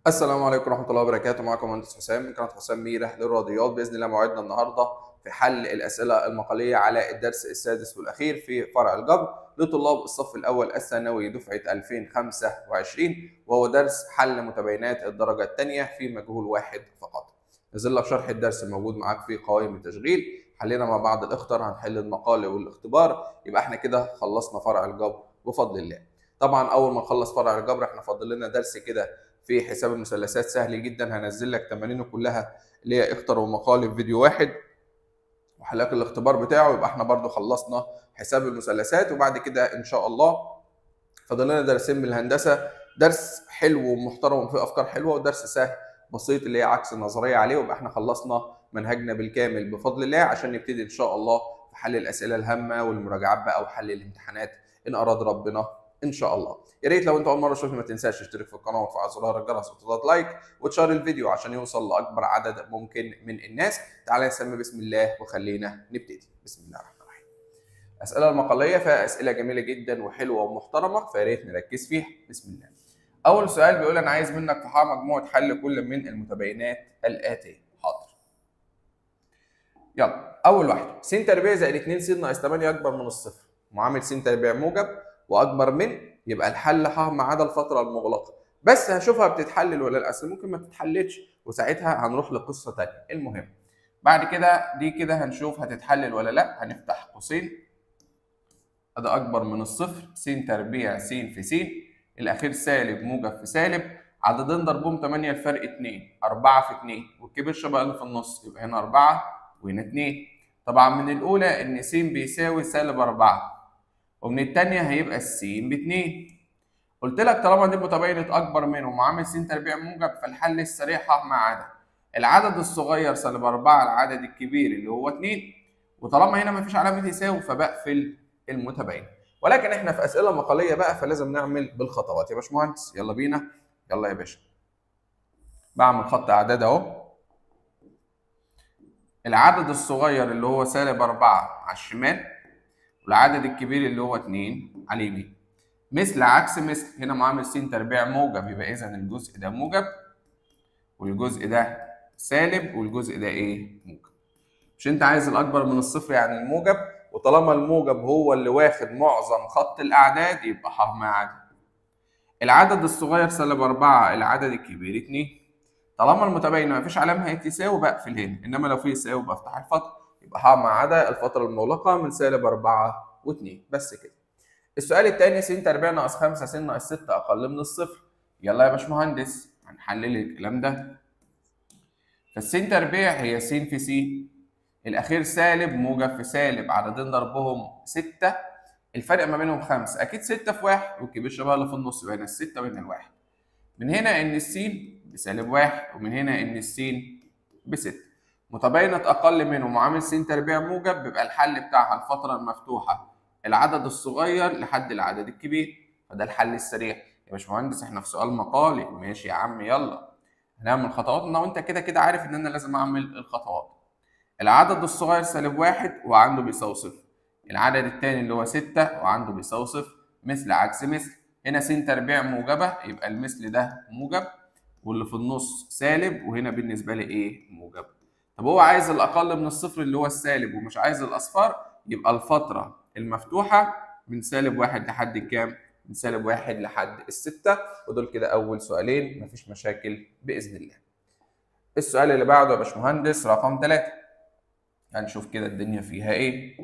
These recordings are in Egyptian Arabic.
السلام عليكم ورحمة الله وبركاته معكم مهندس حسام من قناة حسام ميرة للرياضيات بإذن الله موعدنا النهاردة في حل الأسئلة المقالية على الدرس السادس والأخير في فرع الجبر لطلاب الصف الأول الثانوي دفعة 2025 وهو درس حل متباينات الدرجة الثانية في مجهول واحد فقط. نزل لك شرح الدرس موجود معاك في قوائم التشغيل حلينا مع بعض الاختر هنحل المقال والاختبار يبقى احنا كده خلصنا فرع الجبر بفضل الله. طبعا أول ما نخلص فرع الجبر احنا فاضل لنا درس كده في حساب المثلثات سهل جدا هنزل لك تمارينه كلها اللي هي اختر ومقال في فيديو واحد وحلقات الاختبار بتاعه يبقى احنا برضو خلصنا حساب المثلثات وبعد كده ان شاء الله فاضل لنا درسين من الهندسه درس حلو ومحترم وفيه افكار حلوه ودرس سهل بسيط اللي هي عكس النظريه عليه ويبقى احنا خلصنا منهجنا بالكامل بفضل الله عشان نبتدي ان شاء الله في حل الاسئله الهامه والمراجعات بقى وحل الامتحانات ان اراد ربنا ان شاء الله يا ريت لو انت اول مره تشوفني ما تنساش تشترك في القناه وتفعل زرار الجرس وتضغط لايك وتشار الفيديو عشان يوصل لاكبر عدد ممكن من الناس تعالى نسمي بسم الله وخلينا نبتدي بسم الله الرحمن الرحيم الاسئله المقاليه فيها اسئله جميله جدا وحلوه ومحترمه فيا ريت نركز فيها بسم الله اول سؤال بيقول انا عايز منك تحقق مجموعه حل كل من المتباينات الاتيه حاضر يلا اول واحده س تربيع زائد 2 س ناقص 8 اكبر من الصفر معامل س تربيع موجب واكبر من يبقى الحل ح ما عدا الفتره المغلقه بس هشوفها بتتحلل ولا لا اصل ممكن ما تتحللش وساعتها هنروح لقصه ثانيه المهم بعد كده دي كده هنشوف هتتحلل ولا لا هنفتح قوسين ده اكبر من الصفر س تربيع س في س الاخير سالب موجب في سالب عددين ضربهم 8 الفرق 2 4 في 2 والكبير شبه اللي في النص يبقى هنا 4 وهنا 2 طبعا من الاولى ان س بيساوي سالب 4 ومن الثانيه هيبقى الس ب 2 قلت لك طالما دي متباينه اكبر منه وعامل س تربيع موجب فالحل السريع ح ما عدا العدد الصغير سالب 4 العدد الكبير اللي هو 2 وطالما هنا مفيش علامه يساوي فبقفل المتباين ولكن احنا في اسئله مقاليه بقى فلازم نعمل بالخطوات يا باشمهندس يلا بينا يلا يا باشا بعمل خط اعداد اهو العدد الصغير اللي هو سالب 4 على الشمال والعدد الكبير اللي هو 2 على اليمين مثل عكس مثل هنا معامل س تربيع موجب يبقى اذا الجزء ده موجب والجزء ده سالب والجزء ده ايه موجب مش انت عايز الاكبر من الصفر يعني الموجب وطالما الموجب هو اللي واخد معظم خط الاعداد يبقى ح ما عدا العدد الصغير سالب 4 العدد الكبير 2 طالما المتباين ما فيش علامه هتساوي بقفل هنا انما لو في يساوي بفتح الفتره يبقى ح ما عدا الفتره المغلقه من سالب 4 و2 بس كده السؤال الثاني س تربيع ناقص 5 س ناقص 6 اقل من الصفر يلا يا باشمهندس هنحلل الكلام ده فالس تربيع هي س في س الاخير سالب موجب في سالب عددين ضربهم 6 الفرق ما بينهم 5 اكيد 6 في 1 والكبير شبه اللي في النص يبقى هنا الستة وهنا الواحد من هنا ان السين بسالب 1 ومن هنا ان السين بستة متباينة أقل منه معامل س تربيع موجب بيبقى الحل بتاعها الفترة المفتوحة العدد الصغير لحد العدد الكبير فده الحل السريع يا باشمهندس احنا في سؤال مقالي ماشي يا عم يلا هنعمل خطواتنا وانت كده كده عارف ان انا لازم اعمل الخطوات العدد الصغير سالب واحد وعنده بيساوي صفر العدد الثاني اللي هو ستة وعنده بيساوي صفر مثل عكس مثل هنا س تربيع موجبة يبقى المثل ده موجب واللي في النص سالب وهنا بالنسبة لي ايه موجب طب هو عايز الأقل من الصفر اللي هو السالب ومش عايز الأصفار يبقى الفترة المفتوحة من سالب واحد لحد كام؟ من سالب واحد لحد الستة ودول كده أول سؤالين مفيش مشاكل بإذن الله. السؤال اللي بعده يا باشمهندس رقم ثلاثة. هنشوف كده الدنيا فيها إيه.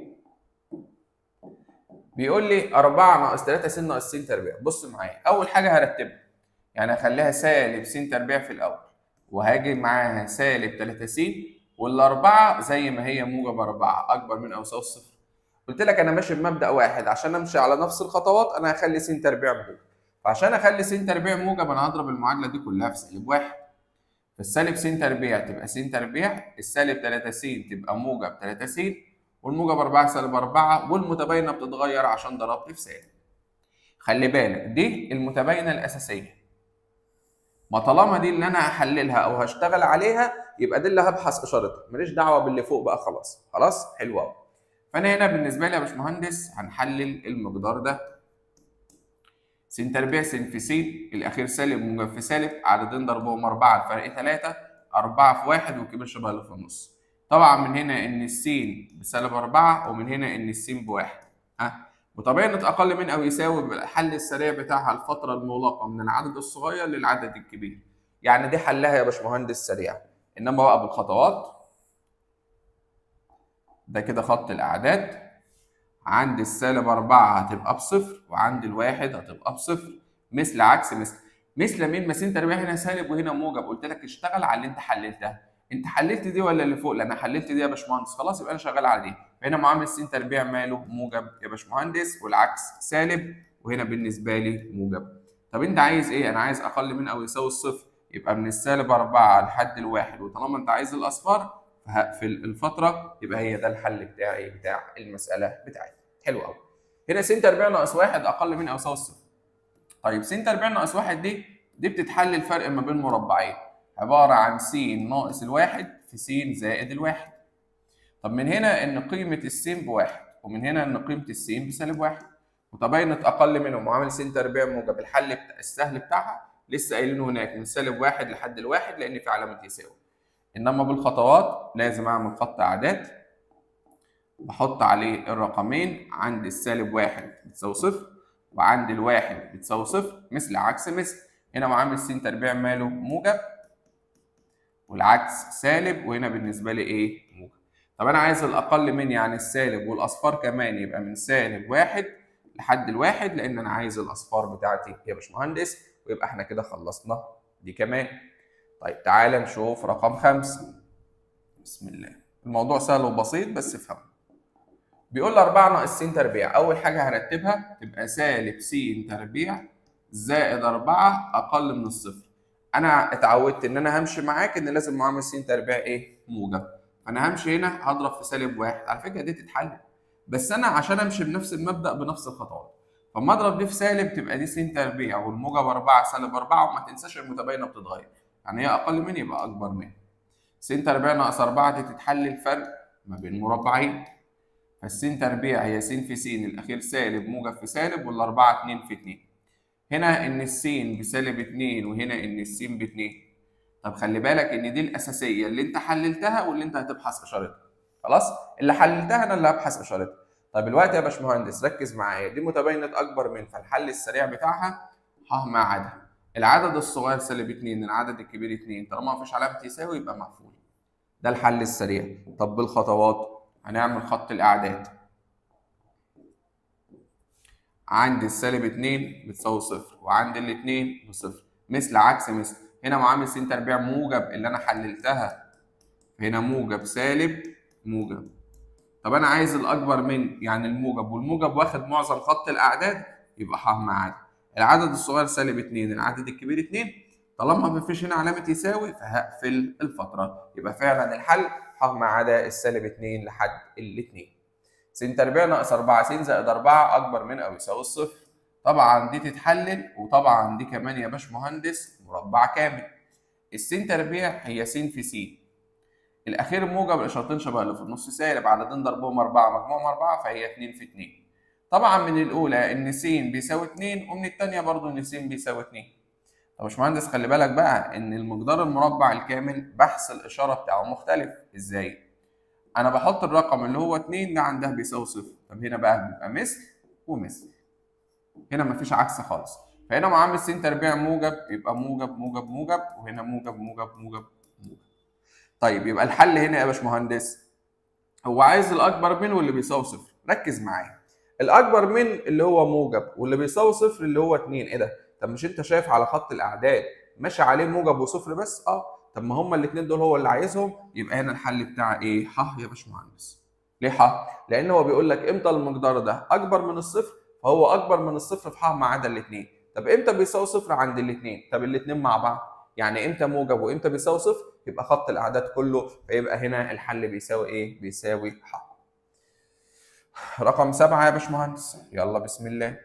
بيقول لي 4 ناقص 3 س ناقص س تربيع، بص معايا، أول حاجة هرتبها. يعني هخليها سالب س تربيع في الأول. وهاجي معاها سالب 3 س والأربعة زي ما هي موجب 4 أكبر من أو يساوي الصفر. قلت لك انا ماشي بمبدا واحد عشان امشي على نفس الخطوات انا هخلي س تربيع موجب فعشان اخلي س تربيع موجب انا هضرب المعادله دي كلها في سالب واحد فالسالب س تربيع تبقى س تربيع السالب 3 س تبقى موجب 3 س والموجب 4 سالب 4 والمتباينه بتتغير عشان ضربت في سالب خلي بالك دي المتباينه الاساسيه ما طالما دي اللي انا هحللها او هشتغل عليها يبقى دي اللي هبحث اشارتها ماليش دعوه باللي فوق بقى خلاص خلاص حلو قوي فانا هنا بالنسبه لي يا باشمهندس هنحلل المقدار ده س تربيع س في س الأخير سالب موجب في سالب عددين ضربهم أربعة الفرق تلاتة أربعة في واحد والكبير شبه اللي في النص طبعا من هنا إن السين بسالب أربعة ومن هنا إن السين بواحد ها وطبيعة أقل من أو يساوي الحل السريع بتاعها الفترة المغلقة من العدد الصغير للعدد الكبير يعني دي حلها يا باشمهندس سريع إنما بقى بالخطوات ده كده خط الأعداد عند السالب أربعة هتبقى بصفر وعند الواحد هتبقى بصفر مثل عكس مثل مثل مين ما س تربيع هنا سالب وهنا موجب قلت لك اشتغل على اللي انت حللتها انت حللت دي ولا اللي فوق لان انا حللت دي يا باشمهندس خلاص يبقى انا شغال على دي فهنا معامل س تربيع ماله موجب يا باشمهندس والعكس سالب وهنا بالنسبه لي موجب طب انت عايز ايه انا عايز اقل من او يساوي الصفر يبقى من السالب 4 لحد الواحد وطالما انت عايز الاصفار فهقفل الفتره يبقى هي ده الحل بتاعي بتاع المساله بتاعتي حلو قوي هنا س تربيع ناقص واحد اقل من او يساوي الصفر طيب س تربيع ناقص واحد دي دي بتتحل الفرق ما بين مربعين عباره عن س ناقص الواحد في س زائد الواحد طب من هنا ان قيمه السين بواحد ومن هنا ان قيمه السين بسالب واحد وتبينت اقل منهم وعامل س تربيع موجب الحل بتاع السهل بتاعها لسه قايلينه هناك من سالب واحد لحد الواحد لان في علامه يساوي انما بالخطوات لازم اعمل خط اعداد بحط عليه الرقمين عند السالب واحد بتساوي صفر وعند الواحد بتساوي صفر مثل عكس مثل هنا معامل س تربيع ماله موجب والعكس سالب وهنا بالنسبه لي ايه موجب طب انا عايز الاقل من يعني السالب والاصفار كمان يبقى من سالب واحد لحد الواحد لان انا عايز الاصفار بتاعتي يا باشمهندس ويبقى احنا كده خلصنا دي كمان طيب تعالى نشوف رقم خمسة بسم الله الموضوع سهل وبسيط بس افهم بيقول لي 4 ناقص س تربيع اول حاجه هرتبها تبقى سالب س تربيع زائد 4 اقل من الصفر انا اتعودت ان انا همشي معاك ان لازم معامل س تربيع ايه موجب فانا همشي هنا هضرب في سالب واحد على فكره دي تتحل بس انا عشان امشي بنفس المبدا بنفس الخطوات فلما اضرب دي في سالب تبقى دي س تربيع والموجب 4 سالب 4 وما تنساش المتباينه بتتغير يعني هي اقل من يبقى اكبر من س تربيع ناقص 4 دي تتحل الفرق ما بين مربعين فالس تربيع هي س في س الاخير سالب موجب في سالب والاربعه 2 في 2 هنا ان السين بسالب 2 وهنا ان السين ب 2 طب خلي بالك ان دي الاساسيه اللي انت حللتها واللي انت هتبحث اشارتها خلاص اللي حللتها انا اللي هبحث اشارتها طب الوقت يا باشمهندس ركز معايا دي متباينه اكبر من فالحل السريع بتاعها ح ما عدا العدد الصغير سالب 2 العدد الكبير 2 طالما مفيش علامه يساوي يبقى مقفول ده الحل السريع طب بالخطوات هنعمل خط الاعداد عند السالب 2 بتساوي صفر وعند الاثنين بصفر مثل عكس مثل هنا معامل س تربيع موجب اللي انا حللتها هنا موجب سالب موجب طب انا عايز الاكبر من يعني الموجب والموجب واخد معظم خط الاعداد يبقى ح ما عدا العدد الصغير سالب 2 العدد الكبير 2 طالما ما فيش هنا علامه يساوي فهقفل الفتره يبقى فعلا الحل ح ما عدا السالب 2 لحد الاثنين س تربيع ناقص 4 س زائد 4 اكبر من او يساوي الصفر طبعا دي تتحلل وطبعا دي كمان يا باشمهندس مربع كامل الس تربيع هي س في س الاخير موجب الاشارتين شبه اللي في النص سالب عددين ضربهم 4 مجموعهم 4 فهي 2 في 2 طبعا من الاولى ان س بيساوي 2 ومن الثانيه برضو ان س بيساوي 2 طب يا باشمهندس خلي بالك بقى ان المقدار المربع الكامل بحث الاشاره بتاعه مختلف ازاي انا بحط الرقم اللي هو 2 ده عندها بيساوي صفر طب هنا بقى بيبقى مثل ومثل هنا مفيش عكس خالص فهنا معامل س تربيع موجب يبقى موجب موجب موجب وهنا موجب موجب موجب موجب طيب يبقى الحل هنا يا باشمهندس هو عايز الاكبر من واللي بيساوي صفر ركز معايا الاكبر من اللي هو موجب واللي بيساوي صفر اللي هو 2 ايه ده طب مش انت شايف على خط الاعداد ماشي عليه موجب وصفر بس اه طب ما هما الاثنين دول هو اللي عايزهم يبقى هنا الحل بتاع ايه ح يا باشمهندس ليه ح لان هو بيقول لك امتى المقدار ده اكبر من الصفر فهو اكبر من الصفر في ح ما عدا الاثنين طب امتى بيساوي صفر عند الاثنين طب الاثنين مع بعض يعني امتى موجب وامتى بيساوي صفر يبقى خط الاعداد كله فيبقى هنا الحل بيساوي ايه بيساوي ح رقم سبعة يا باشمهندس يلا بسم الله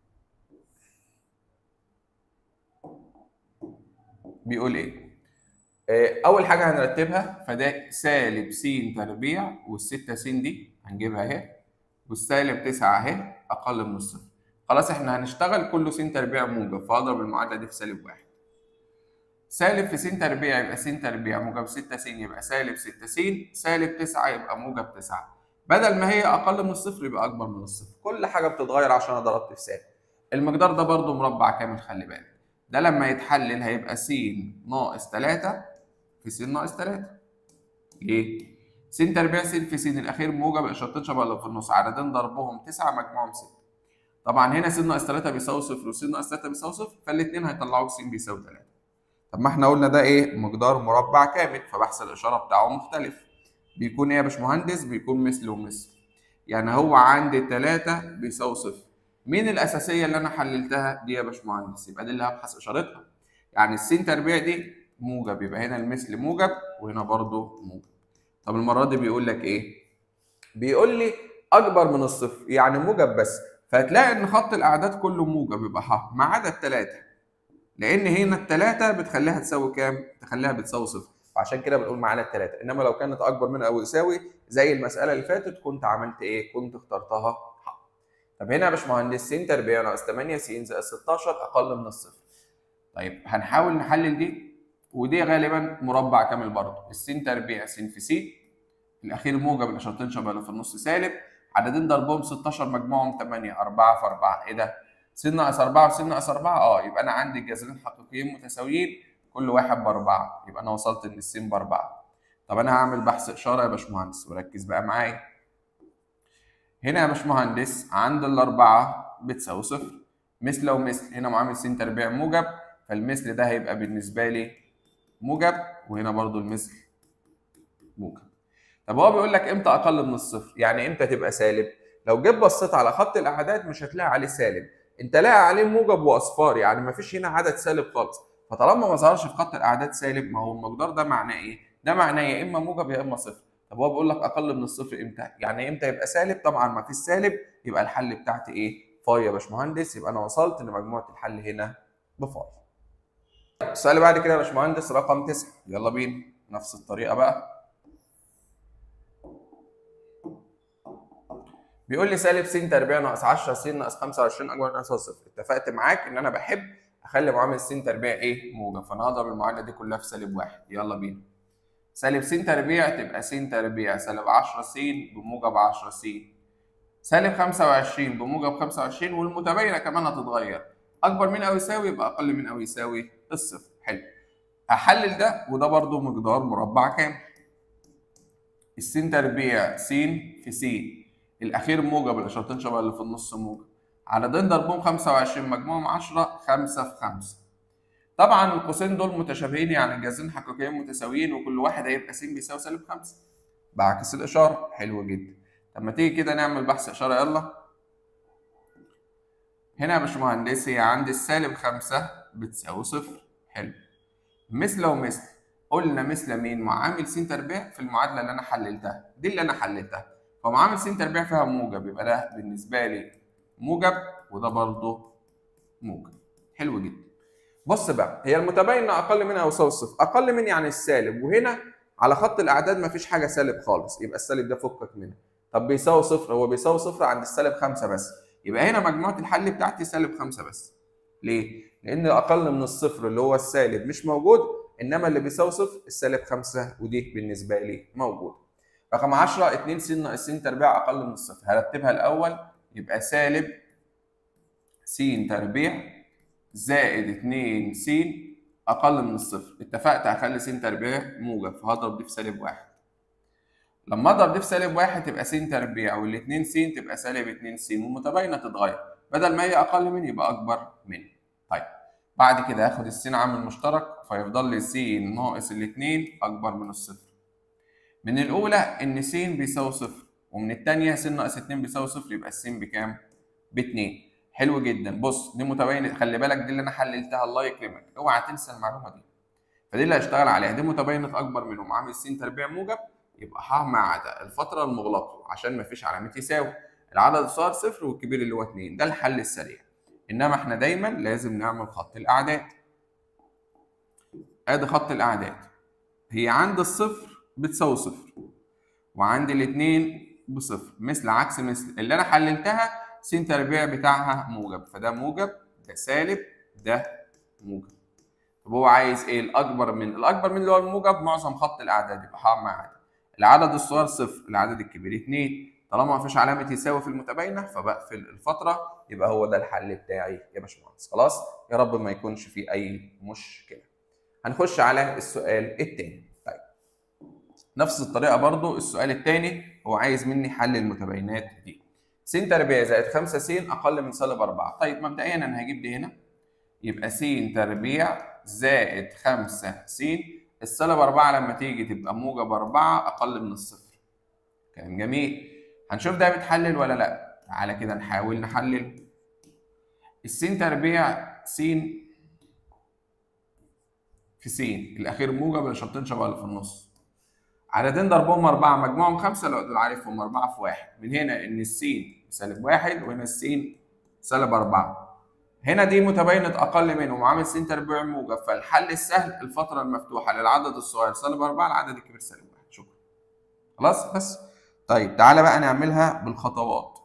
بيقول ايه اول حاجه هنرتبها فده سالب س تربيع والستة س دي هنجيبها اهي والسالب 9 اهي اقل من الصفر خلاص احنا هنشتغل كله س تربيع موجب فاضرب المعادله دي في سالب واحد سالب في س تربيع يبقى س تربيع موجب 6 س يبقى سالب 6 س سالب 9 يبقى موجب 9 بدل ما هي اقل من الصفر يبقى اكبر من الصفر كل حاجه بتتغير عشان انا ضربت في سالب المقدار ده برضو مربع كامل خلي بالك ده لما يتحلل هيبقى س ناقص 3 في س ناقص 3 ليه؟ س تربيع س في س الاخير موجب اشارتين شبه اللي في النص عددين ضربهم 9 مجموعهم 6 طبعا هنا س ناقص 3 بيساوي صفر وس ناقص 3 بيساوي صفر فالاثنين هيطلعوا س بيساوي 3 طب ما احنا قلنا ده ايه؟ مقدار مربع كامل فبحث الاشاره بتاعه مختلف بيكون ايه يا باشمهندس؟ بيكون مثل ومثل يعني هو عندي 3 بيساوي صفر مين الاساسيه اللي انا حللتها دي يا باشمهندس يبقى دي اللي هبحث اشارتها يعني السين تربيع دي موجب يبقى هنا المثل موجب وهنا برضو موجب طب المره دي بيقول لك ايه بيقول لي اكبر من الصفر يعني موجب بس فهتلاقي ان خط الاعداد كله موجب يبقى ح ما عدا الثلاثه لان هنا الثلاثه بتخليها تساوي كام تخليها بتساوي صفر وعشان كده بنقول معانا الثلاثه انما لو كانت اكبر من او يساوي زي المساله اللي فاتت كنت عملت ايه كنت اخترتها ح طب هنا يا باشمهندس س تربيع ناقص 8 س زائد 16 اقل من الصفر طيب هنحاول نحلل دي ودي غالبا مربع كامل برضه السين تربيع س في س الاخير موجب الاشارتين شبه اللي في النص سالب عددين ضربهم 16 مجموعهم 8 4 في 4 ايه ده؟ س ناقص 4 وس ناقص 4 اه يبقى انا عندي جذرين حقيقيين متساويين كل واحد باربعه يبقى انا وصلت ان السين باربعه طب انا هعمل بحث اشاره يا باشمهندس وركز بقى معايا هنا يا باشمهندس عند الاربعه بتساوي صفر مثل ومثل هنا معامل س تربيع موجب فالمثل ده هيبقى بالنسبه لي موجب وهنا برضو المثل موجب طب هو بيقول لك امتى اقل من الصفر يعني امتى تبقى سالب لو جيت بصيت على خط الاعداد مش هتلاقي عليه سالب انت لاقي عليه موجب واصفار يعني ما فيش هنا عدد سالب خالص فطالما ما ظهرش في خط الاعداد سالب ما هو المقدار ده معناه ايه ده معناه يا اما موجب يا اما صفر طب هو بيقول لك اقل من الصفر امتى يعني امتى يبقى سالب طبعا ما فيش سالب يبقى الحل بتاعتي ايه فاي يا باشمهندس يبقى انا وصلت لمجموعه الحل هنا بفاي السؤال اللي بعد كده يا باشمهندس رقم 9 يلا بينا نفس الطريقه بقى بيقول لي سالب س تربيع ناقص 10 س ناقص 25 اكبر من او صفر اتفقت معاك ان انا بحب اخلي معامل س تربيع ايه موجب فانا هضرب المعادله دي كلها في سالب واحد يلا بينا سالب س تربيع تبقى س تربيع سالب 10 س بموجب 10 س سالب 25 بموجب 25 والمتباينه كمان هتتغير اكبر من او يساوي يبقى اقل من او يساوي الصفر حلو هحلل ده وده برضو مقدار مربع كامل السين تربيع س في س الاخير موجب الاشارتين شبه اللي في النص موجب عددين ضربهم 25 مجموعهم 10 5 في 5 طبعا القوسين دول متشابهين يعني الجذرين حقيقيين متساويين وكل واحد هيبقى س بيساوي سالب 5 بعكس الاشاره حلو جدا طب ما تيجي كده نعمل بحث اشاره يلا هنا يا باشمهندس هي عندي السالب 5 بتساوي صفر حلو مثل ومثل قلنا مثل مين معامل س تربيع في المعادله اللي انا حللتها دي اللي انا حللتها فمعامل س تربيع فيها موجب يبقى ده بالنسبه لي موجب وده برضه موجب حلو جدا بص بقى هي المتباينه اقل من او يساوي الصفر اقل من يعني السالب وهنا على خط الاعداد مفيش حاجه سالب خالص يبقى السالب ده فكك منه طب بيساوي صفر هو بيساوي صفر عند السالب 5 بس يبقى هنا مجموعه الحل بتاعتي سالب 5 بس ليه لان اقل من الصفر اللي هو السالب مش موجود انما اللي بيساوي صفر السالب 5 ودي بالنسبه لي موجود رقم 10 2 س ناقص س تربيع اقل من الصفر هرتبها الاول يبقى سالب س تربيع زائد 2 س اقل من الصفر اتفقت هخلي س تربيع موجب فهضرب دي في سالب واحد لما اضرب دي في سالب واحد تبقى س تربيع والاتنين س تبقى سالب 2 س والمتباينه تتغير بدل ما هي اقل من يبقى اكبر من طيب بعد كده هاخد السين عامل مشترك فيفضل لي س ناقص الاتنين اكبر من الصفر من الاولى ان س بيساوي صفر ومن الثانيه س ناقص 2 بيساوي صفر يبقى الس بكام؟ ب 2 حلو جدا بص دي متباينه خلي بالك دي اللي انا حللتها الله يكرمك اوعى تنسى المعلومه دي فدي اللي هشتغل عليها دي متباينه اكبر منهم عامل س تربيع موجب يبقى ح ما عدا الفتره المغلقه عشان ما فيش علامه يساوي العدد الصغير صفر والكبير اللي هو 2 ده الحل السريع انما احنا دايما لازم نعمل خط الاعداد ادي خط الاعداد هي عند الصفر بتساوي صفر وعند الاثنين بصفر مثل عكس مثل اللي انا حللتها س تربيع بتاعها موجب فده موجب ده سالب ده موجب طب هو عايز ايه الاكبر من الاكبر من اللي هو الموجب معظم خط الاعداد يبقى هعمل عدد العدد الصغير صفر العدد الكبير اتنين طالما مفيش علامه يساوي في المتباينه فبقفل الفتره يبقى هو ده الحل بتاعي يا باشمهندس خلاص يا رب ما يكونش فيه اي مشكله هنخش على السؤال الثاني طيب نفس الطريقه برضو السؤال الثاني هو عايز مني حل المتباينات دي س تربيع زائد 5 س اقل من سالب 4 طيب مبدئيا انا هجيب دي هنا يبقى س تربيع زائد 5 س السالب 4 لما تيجي تبقى موجب 4 اقل من الصفر كلام جميل هنشوف ده بيتحلل ولا لا تعالى كده نحاول نحلل السين تربيع س في س الاخير موجب الشرطين شبه اللي في النص عددين ضربهم أربعة مجموعهم خمسة لو دول عارفهم أربعة في واحد من هنا إن السين سالب واحد وهنا السين سالب أربعة هنا دي متباينة أقل منهم وعامل س تربيع موجب فالحل السهل الفترة المفتوحة للعدد الصغير سالب أربعة العدد الكبير سالب واحد شكرا خلاص بس طيب تعالى بقى نعملها بالخطوات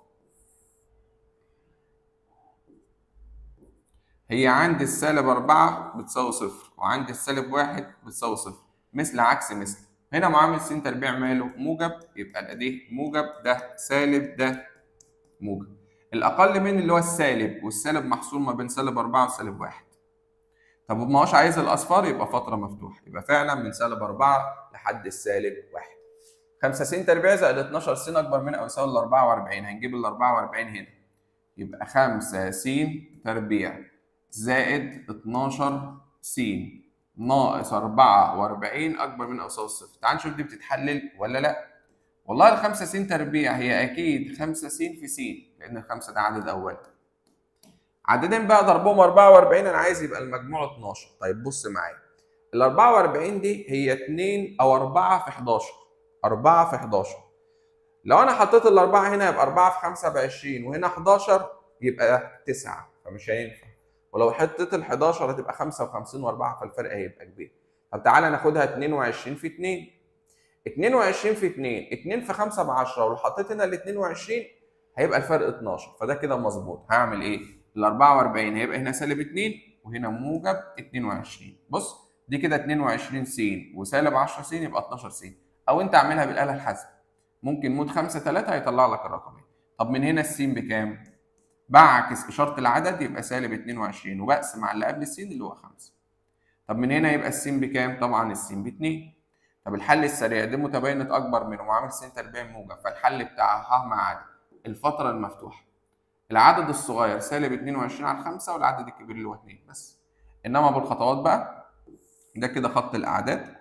هي عندي السالب أربعة بتساوي صفر وعندي السالب واحد بتساوي صفر مثل عكس مثل هنا معامل س تربيع ماله موجب يبقى ده دي موجب ده سالب ده موجب الأقل من اللي هو السالب والسالب محصور ما بين سالب أربعة وسالب واحد طب ما هوش عايز الأصفار يبقى فترة مفتوحة يبقى فعلا من سالب أربعة لحد السالب واحد 5 س تربيع زائد 12 س أكبر من أو يساوي ال 44 هنجيب ال 44 هنا يبقى 5 س تربيع زائد 12 س ناقص 44 اكبر من او يساوي الصفر تعال نشوف دي بتتحلل ولا لا والله ال 5 س تربيع هي اكيد 5 س في س لان الخمسه ده عدد اولي عددين بقى ضربهم 44 انا عايز يبقى المجموع 12 طيب بص معايا ال 44 دي هي 2 او 4 في 11 4 في 11 لو انا حطيت الاربعه هنا يبقى 4 في 5 ب 20 وهنا 11 يبقى 9 فمش هينفع ولو حطيت ال 11 هتبقى 55 و4 فالفرق هيبقى كبير طب تعالى ناخدها 22 في 2 22 في 2 2 في 5 ب 10 ولو حطيت هنا ال 22 هيبقى الفرق 12 فده كده مظبوط هعمل ايه؟ ال 44 هيبقى هنا سالب 2 وهنا موجب 22 بص دي كده 22 س وسالب 10 س يبقى 12 س او انت اعملها بالاله الحاسبه ممكن مود 5 3 هيطلع لك الرقمين طب من هنا السين بكام؟ بعكس اشاره العدد يبقى سالب 22 وبقسم على اللي قبل السين اللي هو 5 طب من هنا يبقى السين بكام؟ طبعا السين ب 2 طب الحل السريع دي متباينه اكبر من وعامل س تربيع موجب فالحل بتاعها ه مع عدد الفتره المفتوحه العدد الصغير سالب 22 على 5 والعدد الكبير اللي هو 2 بس انما بالخطوات بقى ده كده خط الاعداد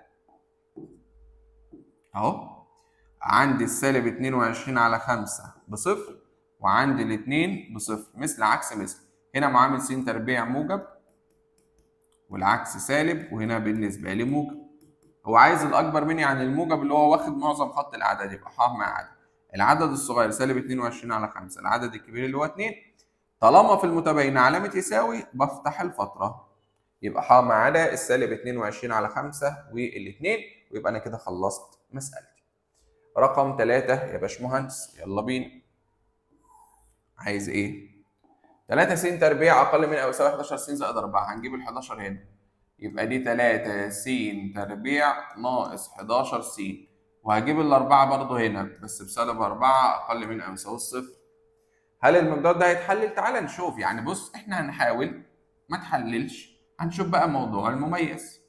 اهو عندي السالب 22 على 5 بصفر وعندي الاثنين بصفر مثل عكس مثل هنا معامل س تربيع موجب والعكس سالب وهنا بالنسبة لي موجب هو عايز الأكبر مني عن الموجب اللي هو واخد معظم خط الأعداد يبقى ح مع عدد العدد الصغير سالب 22 على 5 العدد الكبير اللي هو 2 طالما في المتباينة علامة يساوي بفتح الفترة يبقى ح مع عدد السالب 22 على 5 والاثنين ويبقى أنا كده خلصت مسألتي رقم 3 يا باشمهندس يلا بينا عايز ايه؟ 3 س تربيع اقل من او يساوي 11 س زائد 4 هنجيب ال 11 هنا يبقى دي 3 س تربيع ناقص 11 س وهجيب الأربعة برضه هنا بس بسالب 4 أقل من أو يساوي الصفر هل المقدار ده هيتحلل؟ تعالى نشوف يعني بص إحنا هنحاول ما تحللش هنشوف بقى موضوع المميز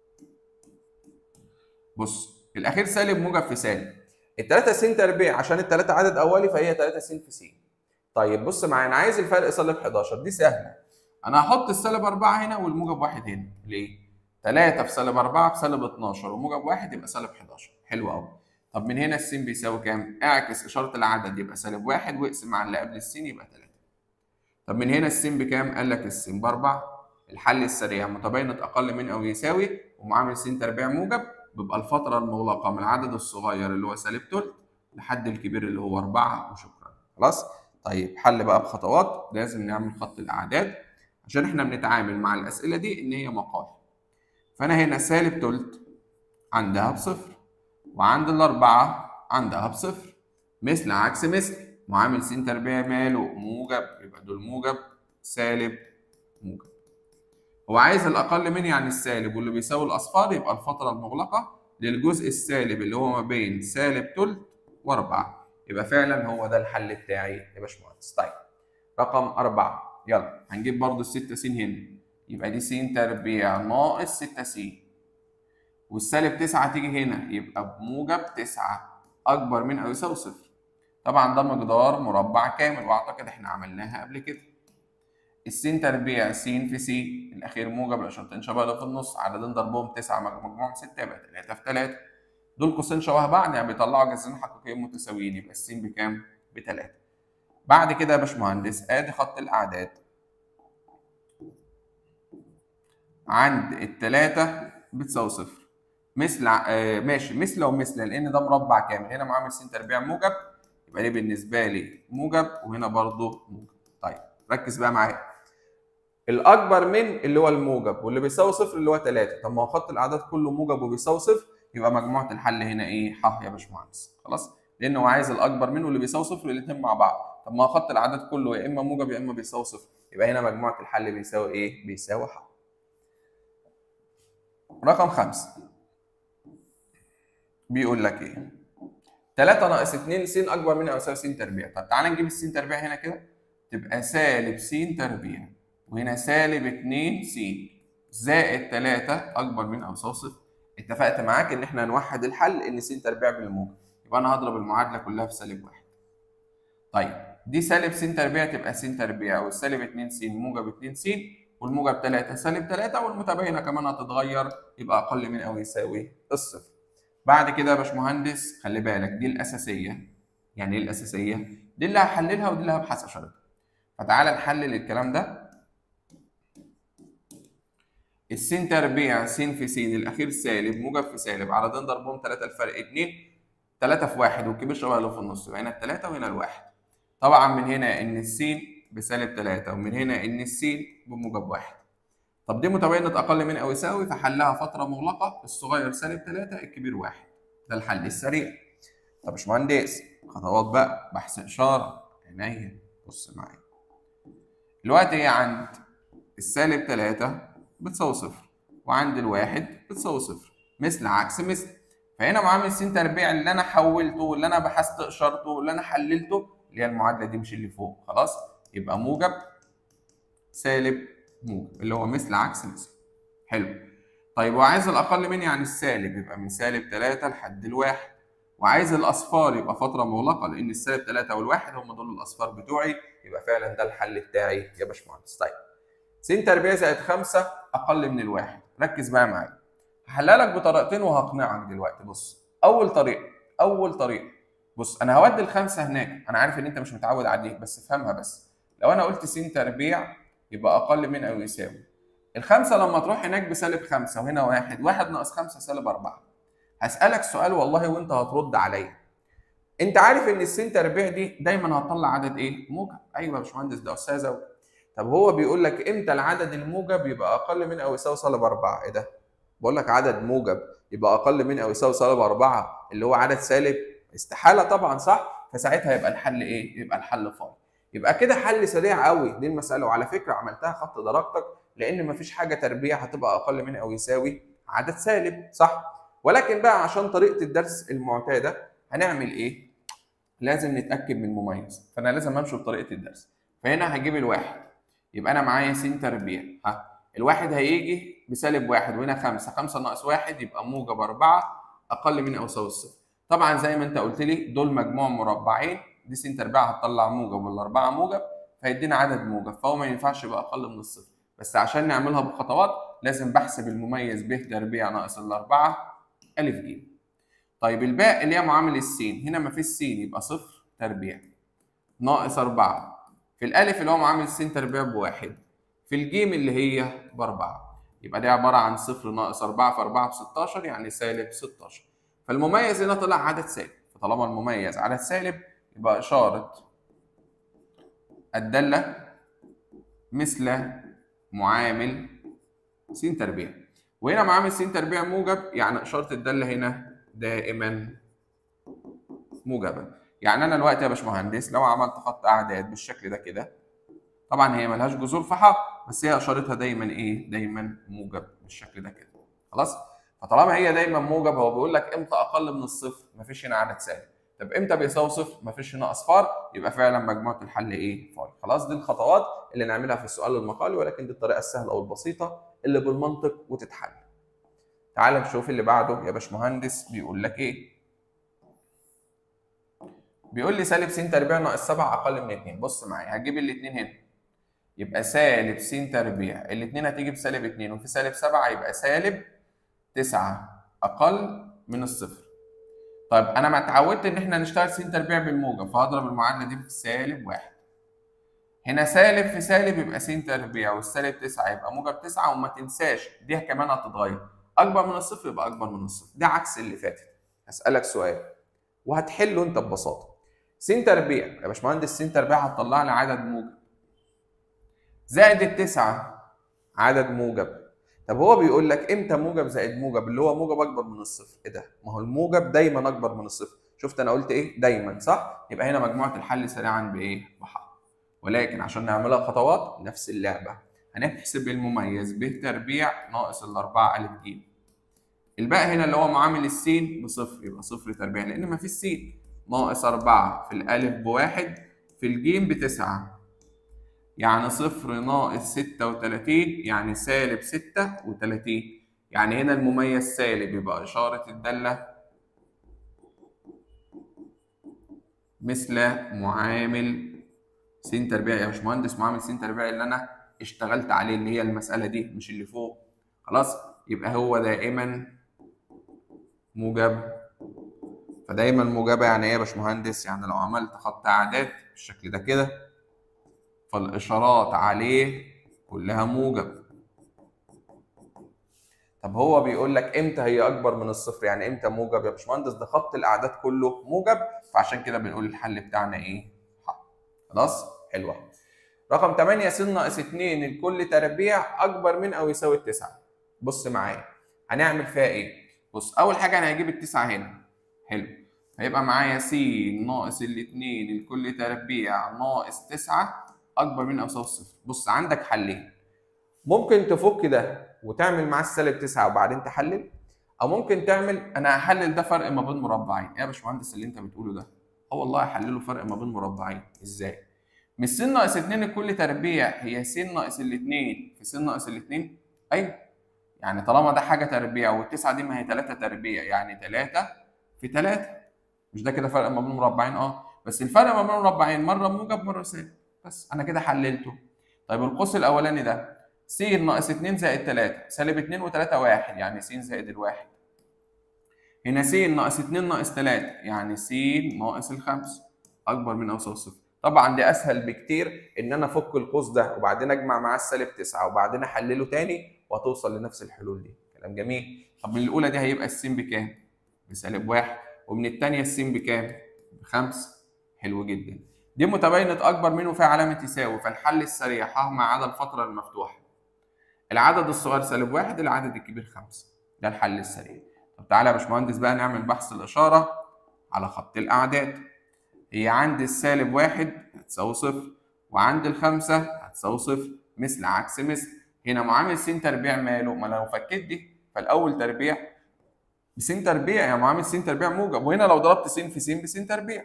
بص الأخير سالب موجب في سالب التلاتة س تربيع عشان التلاتة عدد أولي فهي 3 س في س طيب بص معايا انا عايز الفرق سالب 11 دي سهله انا هحط السالب 4 هنا والموجب 1 هنا ليه 3 في سالب 4 بسالب 12 وموجب 1 يبقى سالب 11 حلو قوي طب من هنا السين بيساوي كام اعكس اشاره العدد يبقى سالب 1 واقسم على اللي قبل السين يبقى 3 طب من هنا السين بكام قال لك السين باربع الحل السريع متباينة أقل من أو يساوي ومعامل س تربيع موجب بيبقى الفترة المغلقة من العدد الصغير اللي هو سالب تلت لحد الكبير اللي هو أربعة وشكرا خلاص طيب حل بقى بخطوات لازم نعمل خط الاعداد عشان احنا بنتعامل مع الاسئله دي ان هي مقال فانا هنا سالب تلت عندها بصفر وعند الاربعه عندها بصفر مثل عكس مثل معامل س تربيع ماله موجب يبقى دول موجب سالب موجب هو عايز الأقل من يعني السالب واللي بيساوي الأصفار يبقى الفترة المغلقة للجزء السالب اللي هو ما بين سالب تلت وأربعة يبقى فعلا هو ده الحل بتاعي يا باشمهندس طيب رقم أربعة يلا هنجيب برضو الستة س هنا يبقى دي س تربيع ناقص ستة س والسالب تسعة تيجي هنا يبقى بموجب تسعة أكبر من أو يساوي صفر طبعا ده مقدار مربع كامل وأعتقد إحنا عملناها قبل كده السين تربيع س في س الأخير موجب الإشارتين شبه اللي في النص عددين ضربهم تسعة مجموعهم ستة يبقى تلاتة في تلاتة دول قوسين شبه بعض يعني بيطلعوا جذرين حقيقيين متساويين يبقى السين بكام؟ بتلاتة بعد كده يا باشمهندس ادي خط الاعداد عند التلاتة بتساوي صفر مثل آه ماشي مثل ومثل لان ده مربع كامل هنا معامل س تربيع موجب يبقى دي بالنسبه لي موجب وهنا برضو موجب طيب ركز بقى معايا الاكبر من اللي هو الموجب واللي بيساوي صفر اللي هو 3 طب ما هو خط الاعداد كله موجب وبيساوي صفر يبقى مجموعه الحل هنا ايه ح يا باشمهندس خلاص لانه هو عايز الاكبر منه واللي بيساوي صفر الاثنين مع بعض طب ما هو خط الاعداد كله يا اما موجب يا اما بيساوي صفر يبقى هنا مجموعه الحل بيساوي ايه بيساوي ح رقم خمسة بيقول لك ايه 3 ناقص 2 س اكبر من او يساوي س تربيع طب تعالى نجيب الس تربيع هنا كده تبقى سالب س تربيع وهنا سالب 2 س زائد 3 اكبر من او يساوي صفر اتفقت معاك ان احنا هنوحد الحل ان س تربيع بالموجب يبقى انا هضرب المعادله كلها في سالب واحد طيب دي سالب س تربيع تبقى س تربيع والسالب 2 س موجب 2 س والموجب 3 سالب 3 والمتباينه كمان هتتغير يبقى اقل من او يساوي الصفر بعد كده يا باشمهندس خلي بالك دي الاساسيه يعني ايه الاساسيه دي اللي هحللها ودي اللي هبحث اشارتها فتعالى نحلل الكلام ده السين تربيع س في س الاخير سالب موجب في سالب عددين ضربهم 3 الفرق 2 3 في 1 والكبير شبه اللي في النص يبقى هنا الثلاثه وهنا الواحد طبعا من هنا ان السين بسالب 3 ومن هنا ان السين بموجب 1 طب دي متباينه اقل من او يساوي فحلها فتره مغلقه الصغير سالب 3 الكبير 1 ده الحل السريع طب يا باشمهندس خطوات بقى بحث اشاره عينيا بص معايا دلوقتي هي عند السالب 3 بتساوي صفر وعند الواحد بتساوي صفر مثل عكس مثل فهنا معامل س تربيع اللي انا حولته واللي انا بحثت اشارته واللي انا حللته اللي هي المعادله دي مش اللي فوق خلاص يبقى موجب سالب موجب اللي هو مثل عكس مثل حلو طيب وعايز الاقل من يعني السالب يبقى من سالب 3 لحد الواحد وعايز الاصفار يبقى فتره مغلقه لان السالب 3 والواحد هم دول الاصفار بتوعي يبقى فعلا ده الحل بتاعي يا باشمهندس طيب س تربيع زائد 5 اقل من الواحد ركز بقى معايا هحلها لك بطريقتين وهقنعك دلوقتي بص اول طريقه اول طريقه بص انا هودي الخمسه هناك انا عارف ان انت مش متعود عليه بس افهمها بس لو انا قلت س تربيع يبقى اقل من او يساوي الخمسه لما تروح هناك بسالب خمسه وهنا واحد واحد ناقص خمسه سالب اربعه هسالك سؤال والله وانت هترد عليا انت عارف ان الس تربيع دي دايما هتطلع عدد ايه؟ موجب ايوه يا باشمهندس ده استاذ زوج طب هو بيقول لك امتى العدد الموجب يبقى اقل من او يساوي سالب اربعه ايه ده؟ بقول لك عدد موجب يبقى اقل من او يساوي سالب اربعه اللي هو عدد سالب استحاله طبعا صح؟ فساعتها يبقى الحل ايه؟ يبقى الحل فاضي يبقى كده حل سريع قوي دي المساله وعلى فكره عملتها خط درجتك لان مفيش حاجه تربيع هتبقى اقل من او يساوي عدد سالب صح؟ ولكن بقى عشان طريقه الدرس المعتاده هنعمل ايه؟ لازم نتاكد من المميز فانا لازم امشي بطريقه الدرس فهنا هجيب الواحد يبقى انا معايا س تربيع ها الواحد هيجي بسالب واحد وهنا خمسة خمسة ناقص واحد يبقى موجب أربعة أقل من أو يساوي الصفر طبعا زي ما أنت قلت لي دول مجموع مربعين دي س تربيع هتطلع موجب والأربعة موجب فيدينا عدد موجب فهو ما ينفعش يبقى أقل من الصفر بس عشان نعملها بخطوات لازم بحسب المميز ب تربيع ناقص الأربعة ألف ج طيب الباقي اللي هي معامل السين هنا ما فيش س يبقى صفر تربيع ناقص أربعة في الألف اللي هو معامل س تربيع بواحد في الجيم اللي هي بأربعة يبقى دي عبارة عن صفر ناقص أربعة في أربعة بستاشر يعني سالب ستاشر فالمميز هنا طلع عدد سالب فطالما المميز عدد سالب يبقى إشارة الدالة مثل معامل س تربيع وهنا معامل س تربيع موجب يعني إشارة الدالة هنا دائما موجبة يعني انا دلوقتي يا باشمهندس لو عملت خط اعداد بالشكل ده كده طبعا هي ملهاش جذور فحا بس هي اشارتها دايما ايه دايما موجب بالشكل ده كده خلاص فطالما هي دايما موجب هو بيقول لك امتى اقل من الصفر مفيش هنا عدد سالب طب امتى بيساوي صفر مفيش هنا اصفار يبقى فعلا مجموعه الحل ايه فاي خلاص دي الخطوات اللي نعملها في السؤال المقالي ولكن دي الطريقه السهله او البسيطه اللي بالمنطق وتتحل تعال نشوف اللي بعده يا باشمهندس بيقول لك ايه بيقول لي سالب س تربيع ناقص 7 اقل من 2 بص معايا هتجيب الاثنين هنا يبقى سالب س تربيع الاثنين هتيجي بسالب 2 وفي سالب 7 يبقى سالب 9 اقل من الصفر طيب انا ما اتعودت ان احنا نشتغل س تربيع بالموجب فهضرب المعادله دي في سالب 1 هنا سالب في سالب يبقى س تربيع والسالب 9 يبقى موجب 9 وما تنساش دي كمان هتتغير اكبر من الصفر يبقى اكبر من الصفر ده عكس اللي فاتت هسالك سؤال وهتحله انت ببساطه س تربيع يا باشمهندس س تربيع هتطلع لي عدد موجب زائد التسعة عدد موجب طب هو بيقول لك امتى موجب زائد موجب اللي هو موجب اكبر من الصفر ايه ده ما هو الموجب دايما اكبر من الصفر شفت انا قلت ايه دايما صح يبقى هنا مجموعه الحل سريعا بايه بحق ولكن عشان نعملها خطوات نفس اللعبه هنحسب المميز ب تربيع ناقص الأربعة ألف ج الباقي هنا اللي هو معامل السين بصفر يبقى صفر تربيع لأن مفيش سين ناقص أربعة في الألف بواحد في الجيم بتسعة يعني صفر ناقص ستة وتلاتين يعني سالب ستة وتلاتين يعني هنا المميز سالب يبقى إشارة الدالة مثل معامل س تربيع يا باشمهندس معامل س تربيع اللي أنا اشتغلت عليه اللي هي المسألة دي مش اللي فوق خلاص يبقى هو دائما موجب فدايما موجبة يعني ايه يا باشمهندس؟ يعني لو عملت خط أعداد بالشكل ده كده فالإشارات عليه كلها موجب طب هو بيقول لك امتى هي اكبر من الصفر يعني امتى موجب يا باشمهندس ده خط الاعداد كله موجب فعشان كده بنقول الحل بتاعنا ايه حق خلاص حلوه رقم 8 س ناقص 2 الكل تربيع اكبر من او يساوي التسعة بص معايا هنعمل فيها ايه بص اول حاجه انا هجيب التسعة هنا حلو هيبقى معايا س ناقص الاتنين الكل تربيع ناقص تسعة اكبر من او يساوي الصفر بص عندك حلين ممكن تفك ده وتعمل معاه السالب 9 وبعدين تحلل او ممكن تعمل انا هحلل ده فرق ما بين مربعين ايه يا باشمهندس اللي انت بتقوله ده اه والله هحلله فرق ما بين مربعين ازاي مش س ناقص 2 الكل تربيع هي س ناقص الاثنين في س ناقص الاثنين ايوه يعني طالما ده حاجه تربيع والتسعه دي ما هي 3 تربيع يعني 3 في 3 مش ده كده فرق ما بين مربعين اه بس الفرق ما بين مربعين مره موجب مره سالب بس انا كده حللته طيب القوس الاولاني ده س ناقص 2 زائد 3 سالب 2 و3 1 يعني س زائد الواحد هنا س ناقص 2 ناقص 3 يعني س ناقص الخمس اكبر من او يساوي صفر طبعا دي اسهل بكتير ان انا افك القوس ده وبعدين اجمع معاه السالب 9 وبعدين احلله تاني وهتوصل لنفس الحلول دي كلام جميل طب من الاولى دي هيبقى الس بكام بسالب 1 ومن الثانيه الس بكام بخمسة حلو جدا دي متباينة أكبر منه فيها علامة يساوي فالحل السريع ح ما عدا الفترة المفتوحة العدد الصغير سالب واحد العدد الكبير خمسة ده الحل السريع طب تعالى يا باشمهندس بقى نعمل بحث الإشارة على خط الأعداد هي عند السالب واحد هتساوي صفر وعند الخمسة هتساوي صفر مثل عكس مثل هنا معامل س تربيع ماله ما لو فكيت دي فالأول تربيع بس تربيع يعني معامل س تربيع موجب وهنا لو ضربت س في س بس تربيع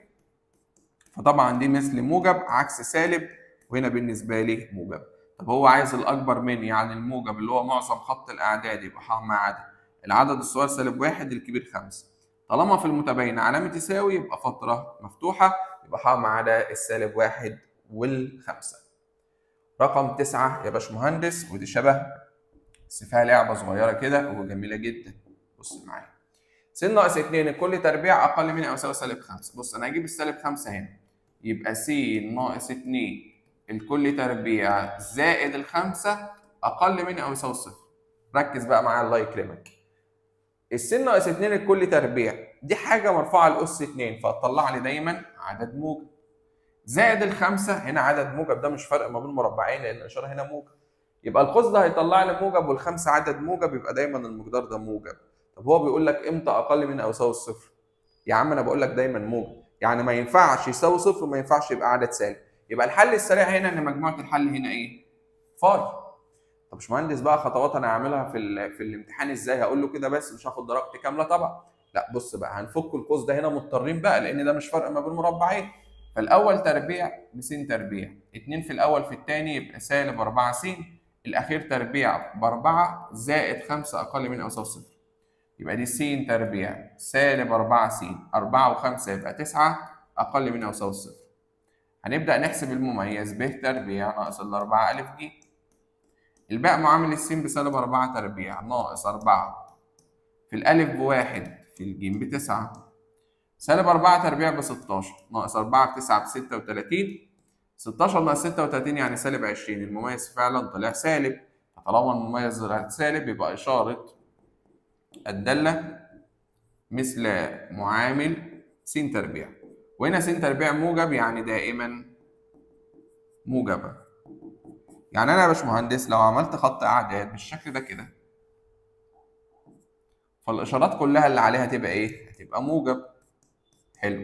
فطبعا دي مثل موجب عكس سالب وهنا بالنسبه لي موجب طب هو عايز الاكبر من يعني الموجب اللي هو معظم خط الاعداد يبقى ح مع عدد العدد الصغير سالب واحد الكبير خمسة طالما في المتباينة علامة يساوي يبقى فترة مفتوحة يبقى ح ما عدا السالب واحد والخمسة رقم تسعة يا باشمهندس ودي شبه بس فيها لعبة صغيرة كده وجميلة جدا بص معايا س ناقص 2 الكل تربيع اقل من او يساوي سالب 5 بص انا هجيب السالب 5 هنا يبقى س ناقص 2 الكل تربيع زائد الخمسة اقل من او يساوي صفر ركز بقى معايا الله يكرمك الس ناقص 2 الكل تربيع دي حاجه مرفوعه لاس 2 فهتطلع لي دايما عدد موجب زائد الخمسة هنا عدد موجب ده مش فرق ما بين مربعين لان الاشاره هنا موجب يبقى القوس ده هيطلع لي موجب والخمسه عدد موجب يبقى دايما المقدار ده موجب طب هو بيقول لك امتى اقل من او يساوي الصفر يا عم انا بقول لك دايما موجب يعني ما ينفعش يساوي صفر وما ينفعش يبقى عدد سالب يبقى الحل السريع هنا ان مجموعه الحل هنا ايه فاي طب مش مهندس بقى خطوات انا هعملها في ال... في الامتحان ازاي هقول له كده بس مش هاخد درجتي كامله طبعا لا بص بقى هنفك القوس ده هنا مضطرين بقى لان ده مش فرق ما بين مربعين فالاول تربيع بس تربيع 2 في الاول في الثاني يبقى سالب 4 س الاخير تربيع ب 4 زائد 5 اقل من او يساوي صفر يبقى دي س تربيع سالب 4 س 4 و5 يبقى 9 اقل من او يساوي صفر هنبدا نحسب المميز ب تربيع ناقص ال 4 ا ج الباء معامل السين بسالب 4 تربيع ناقص 4 في الالف بواحد في الجيم بتسعة سالب 4 تربيع ب 16 ناقص 4 في 9 ب 36 16 ناقص 36 يعني سالب 20 المميز فعلا طلع سالب فطالما المميز طلع سالب يبقى إشارة الدالة مثل معامل س تربيع وهنا س تربيع موجب يعني دائما موجبة يعني أنا يا باشمهندس لو عملت خط أعداد بالشكل ده كده فالإشارات كلها اللي عليها تبقى إيه؟ هتبقى موجب حلو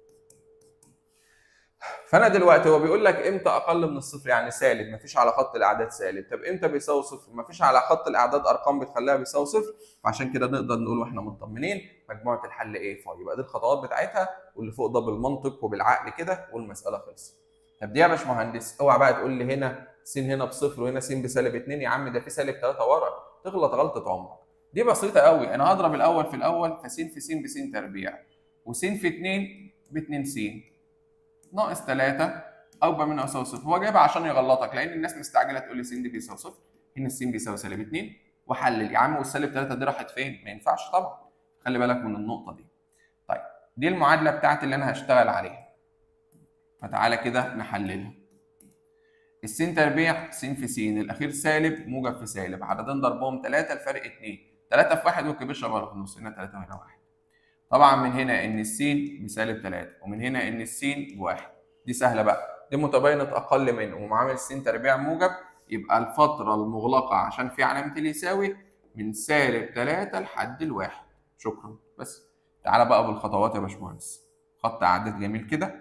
فانا دلوقتي هو بيقول لك امتى اقل من الصفر يعني سالب مفيش على خط الاعداد سالب طب امتى بيساوي صفر مفيش على خط الاعداد ارقام بتخليها بيساوي صفر فعشان كده نقدر نقول واحنا مطمنين مجموعه الحل ايه فاي يبقى دي الخطوات بتاعتها واللي فوق ده بالمنطق وبالعقل كده والمساله خلصت طب دي يا باشمهندس اوعى بقى تقول لي هنا س هنا بصفر وهنا س بسالب 2 يا عم ده في سالب 3 ورا تغلط غلطه عمرك دي بسيطه قوي انا هضرب الاول في الاول فس في س بس تربيع وس في 2 ب 2 س ناقص 3 اكبر من او يساوي صفر هو جايبها عشان يغلطك لان الناس مستعجله تقول لي س دي بيساوي صفر هنا الس بيساوي سالب 2 وحلل يا عم والسالب 3 دي راحت فين؟ ما ينفعش طبعا خلي بالك من النقطه دي طيب دي المعادله بتاعتي اللي انا هشتغل عليها فتعالى كده نحللها السين تربيع س في س الاخير سالب موجب في سالب عددين ضربهم 3 الفرق 2 3 في 1 والكبير شبه في النص هنا 3 وهنا 1 طبعا من هنا ان السين بسالب 3 ومن هنا ان السين بواحد دي سهله بقى دي متباينه اقل من ومعامل السين تربيع موجب يبقى الفتره المغلقه عشان في علامه اليساوي من سالب 3 لحد الواحد شكرا بس تعالى بقى بالخطوات يا باشمهندس خط اعداد جميل كده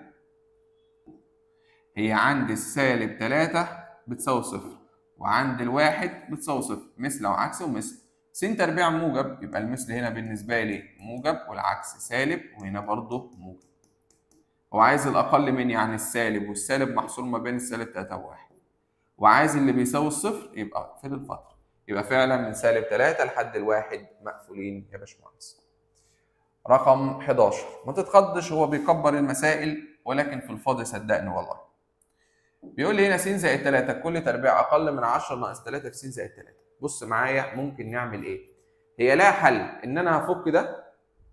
هي عند السالب 3 بتساوي صفر وعند الواحد بتساوي صفر مثل وعكس ومثل س تربيع موجب يبقى المثل هنا بالنسبة لي موجب والعكس سالب وهنا برضه موجب. هو عايز الأقل من يعني السالب والسالب محصور ما بين السالب 3 و1. وعايز اللي بيساوي الصفر يبقى في الفترة. يبقى فعلا من سالب 3 لحد الواحد مقفولين يا باشمهندس. رقم 11 ما تتخضش هو بيكبر المسائل ولكن في الفاضي صدقني والله. بيقول لي هنا س زائد 3 كل تربيع أقل من 10 ناقص 3 في س زائد 3. بص معايا ممكن نعمل ايه هي لها حل ان انا هفك ده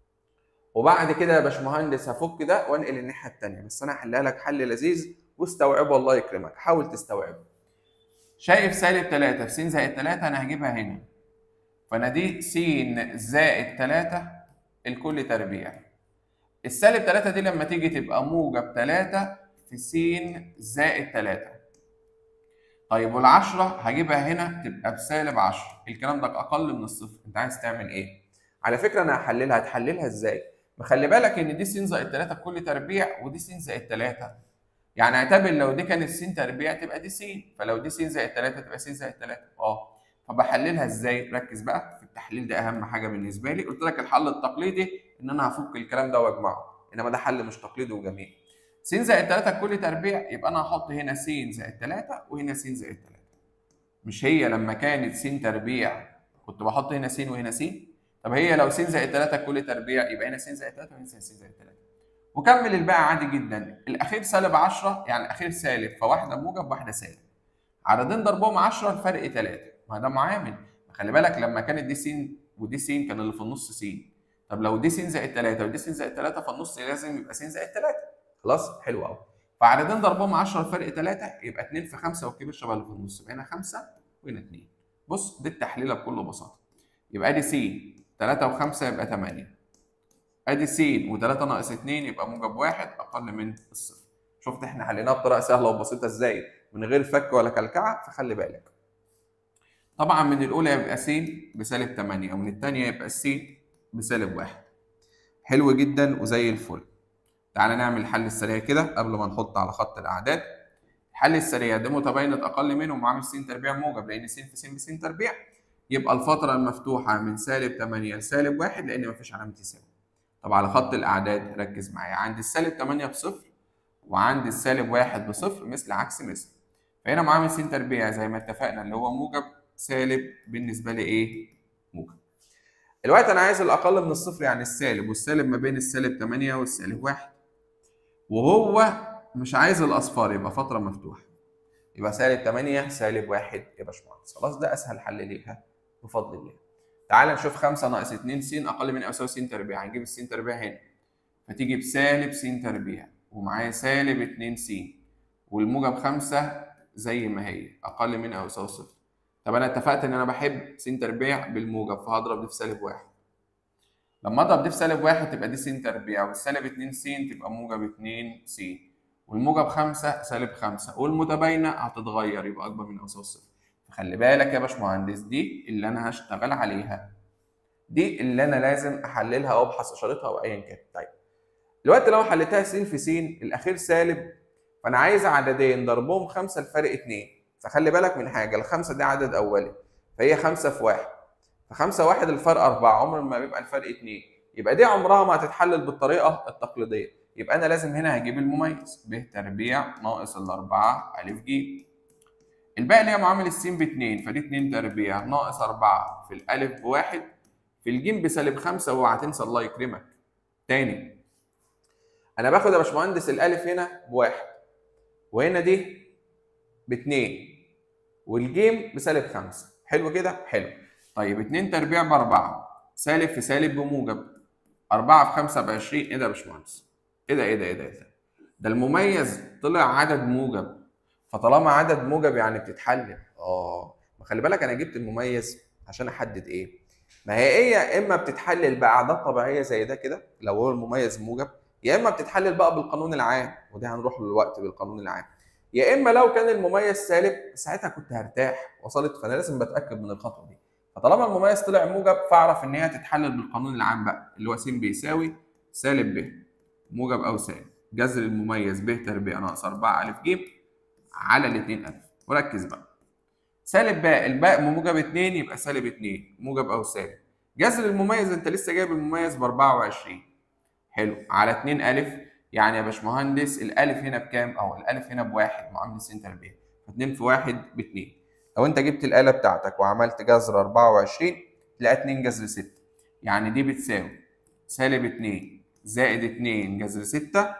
وبعد كده يا باشمهندس هفك ده وانقل الناحيه الثانيه بس انا هحلها لك حل لذيذ واستوعبه الله يكرمك حاول تستوعبه شايف سالب 3 في س زائد 3 انا هجيبها هنا فانا دي س زائد 3 الكل تربيع السالب 3 دي لما تيجي تبقى موجب 3 في س زائد 3 طيب والعشرة هجيبها هنا تبقى بسالب 10 الكلام ده اقل من الصفر انت عايز تعمل ايه على فكره انا هحللها هتحللها ازاي مخلي بالك ان دي س زائد 3 كل تربيع ودي س زائد 3 يعني اعتبر لو دي كانت س تربيع تبقى دي س فلو دي س زائد 3 تبقى س زائد 3 اه فبحللها ازاي ركز بقى في التحليل ده اهم حاجه بالنسبه لي قلت لك الحل التقليدي ان انا هفك الكلام ده واجمعه انما ده حل مش تقليدي وجميل س زائد 3 كل تربيع يبقى انا هحط هنا س زائد 3 وهنا س زائد 3 مش هي لما كانت س تربيع كنت بحط هنا س وهنا س طب هي لو س زائد 3 كل تربيع يبقى هنا س زائد 3 وهنا س زائد 3 وكمل الباقي عادي جدا الاخير سالب 10 يعني الاخير سالب فواحده موجب واحده سالب عددين ضربهم 10 الفرق 3 ما ده معامل خلي بالك لما كانت دي س ودي س كان اللي في النص س طب لو دي س زائد 3 ودي س زائد 3 فالنص لازم يبقى س زائد 3 خلاص حلو قوي فعددين ضربهم 10 الفرق 3 يبقى 2 في 5 والكبير شبه اللي في النص يبقى هنا 5 وهنا 2 بص دي التحليله بكل بساطه يبقى ادي س 3 و5 يبقى 8 ادي س و3 ناقص 2 يبقى موجب 1 اقل من الصفر شفت احنا حليناها بطريقه سهله وبسيطه ازاي من غير فك ولا كلكعه فخلي بالك طبعا من الاولى يبقى س بسالب 8 ومن الثانيه يبقى س بسالب 1 حلو جدا وزي الفل تعالى نعمل الحل السريع كده قبل ما نحط على خط الاعداد الحل السريع ده متباينة أقل منه ومعامل س تربيع موجب لأن س في س بس تربيع يبقى الفترة المفتوحة من سالب 8 لسالب 1 لأن مفيش علامة يساوي. طب على خط الأعداد ركز معايا عند السالب 8 بصفر وعند السالب 1 بصفر مثل عكس مثل. فهنا معامل س تربيع زي ما اتفقنا اللي هو موجب سالب بالنسبة لي إيه؟ موجب. دلوقتي أنا عايز الأقل من الصفر يعني السالب والسالب ما بين السالب 8 والسالب 1. وهو مش عايز الاصفار يبقى فتره مفتوحه يبقى سالب 8 سالب 1 يا باشمهندس خلاص ده اسهل حل ليها بفضل الله تعال نشوف 5 ناقص 2 س اقل من او يساوي س تربيع هنجيب الس تربيع هنا فتيجي بسالب س تربيع ومعايا سالب 2 س والموجب 5 زي ما هي اقل من او يساوي صفر طب انا اتفقت ان انا بحب س تربيع بالموجب فهضرب دي في سالب 1 لما اضرب دي في سالب 1 تبقى دي س تربيع والسالب 2 س تبقى موجب 2 س والموجب 5 سالب 5 والمتباينه هتتغير يبقى اكبر من او يساوي صفر فخلي بالك يا باشمهندس دي اللي انا هشتغل عليها دي اللي انا لازم احللها او ابحث اشارتها او ايا كان طيب دلوقتي لو حليتها س في س الاخير سالب فانا عايز عددين ضربهم 5 الفرق 2 فخلي بالك من حاجه الخمسه دي عدد اولي فهي 5 في 1 ف5 1 الفرق 4 عمر ما بيبقى الفرق 2 يبقى دي عمرها ما هتتحلل بالطريقه التقليديه يبقى انا لازم هنا هجيب المميز ب تربيع ناقص الأربعة أ ج الباقي اللي هي معامل السين ب 2 فدي 2 تربيع ناقص 4 في الألف بواحد في الجيم بسالب 5 اوعى تنسى الله يكرمك تاني أنا باخد يا باشمهندس الألف هنا بواحد وهنا دي ب 2 والجيم بسالب 5 حلو كده؟ حلو طيب 2 تربيع ب 4 سالب في سالب بموجب 4 في 5 ب 20 ايه ده يا باشمهندس؟ ايه ده ايه ده ايه ده ايه ده ده المميز طلع عدد موجب فطالما عدد موجب يعني بتتحلل اه ما خلي بالك انا جبت المميز عشان احدد ايه ما هي ايه يا اما بتتحلل باعداد طبيعيه زي ده كده لو هو المميز موجب يا اما بتتحلل بقى بالقانون العام وده هنروح دلوقتي بالقانون العام يا اما لو كان المميز سالب ساعتها كنت هرتاح وصلت فانا لازم بتاكد من الخطوه دي فطالما المميز طلع موجب فاعرف ان هي تتحلل بالقانون العام بقى اللي هو س بيساوي سالب ب موجب أو سالب جذر المميز ب تربيع ناقص 4 أ ج على الاتنين ألف وركز بقى سالب باء الباء موجب 2 يبقى سالب 2 موجب أو سالب جذر المميز أنت لسه جايب المميز ب 24 حلو على 2 ألف يعني يا باشمهندس الألف هنا بكام؟ أو الألف هنا بواحد معامل س تربيع ف2 في 1 ب 2 لو أنت جبت الآلة بتاعتك وعملت جذر 24 تلاقي 2 جذر 6 يعني دي بتساوي سالب 2 زائد 2 جذر 6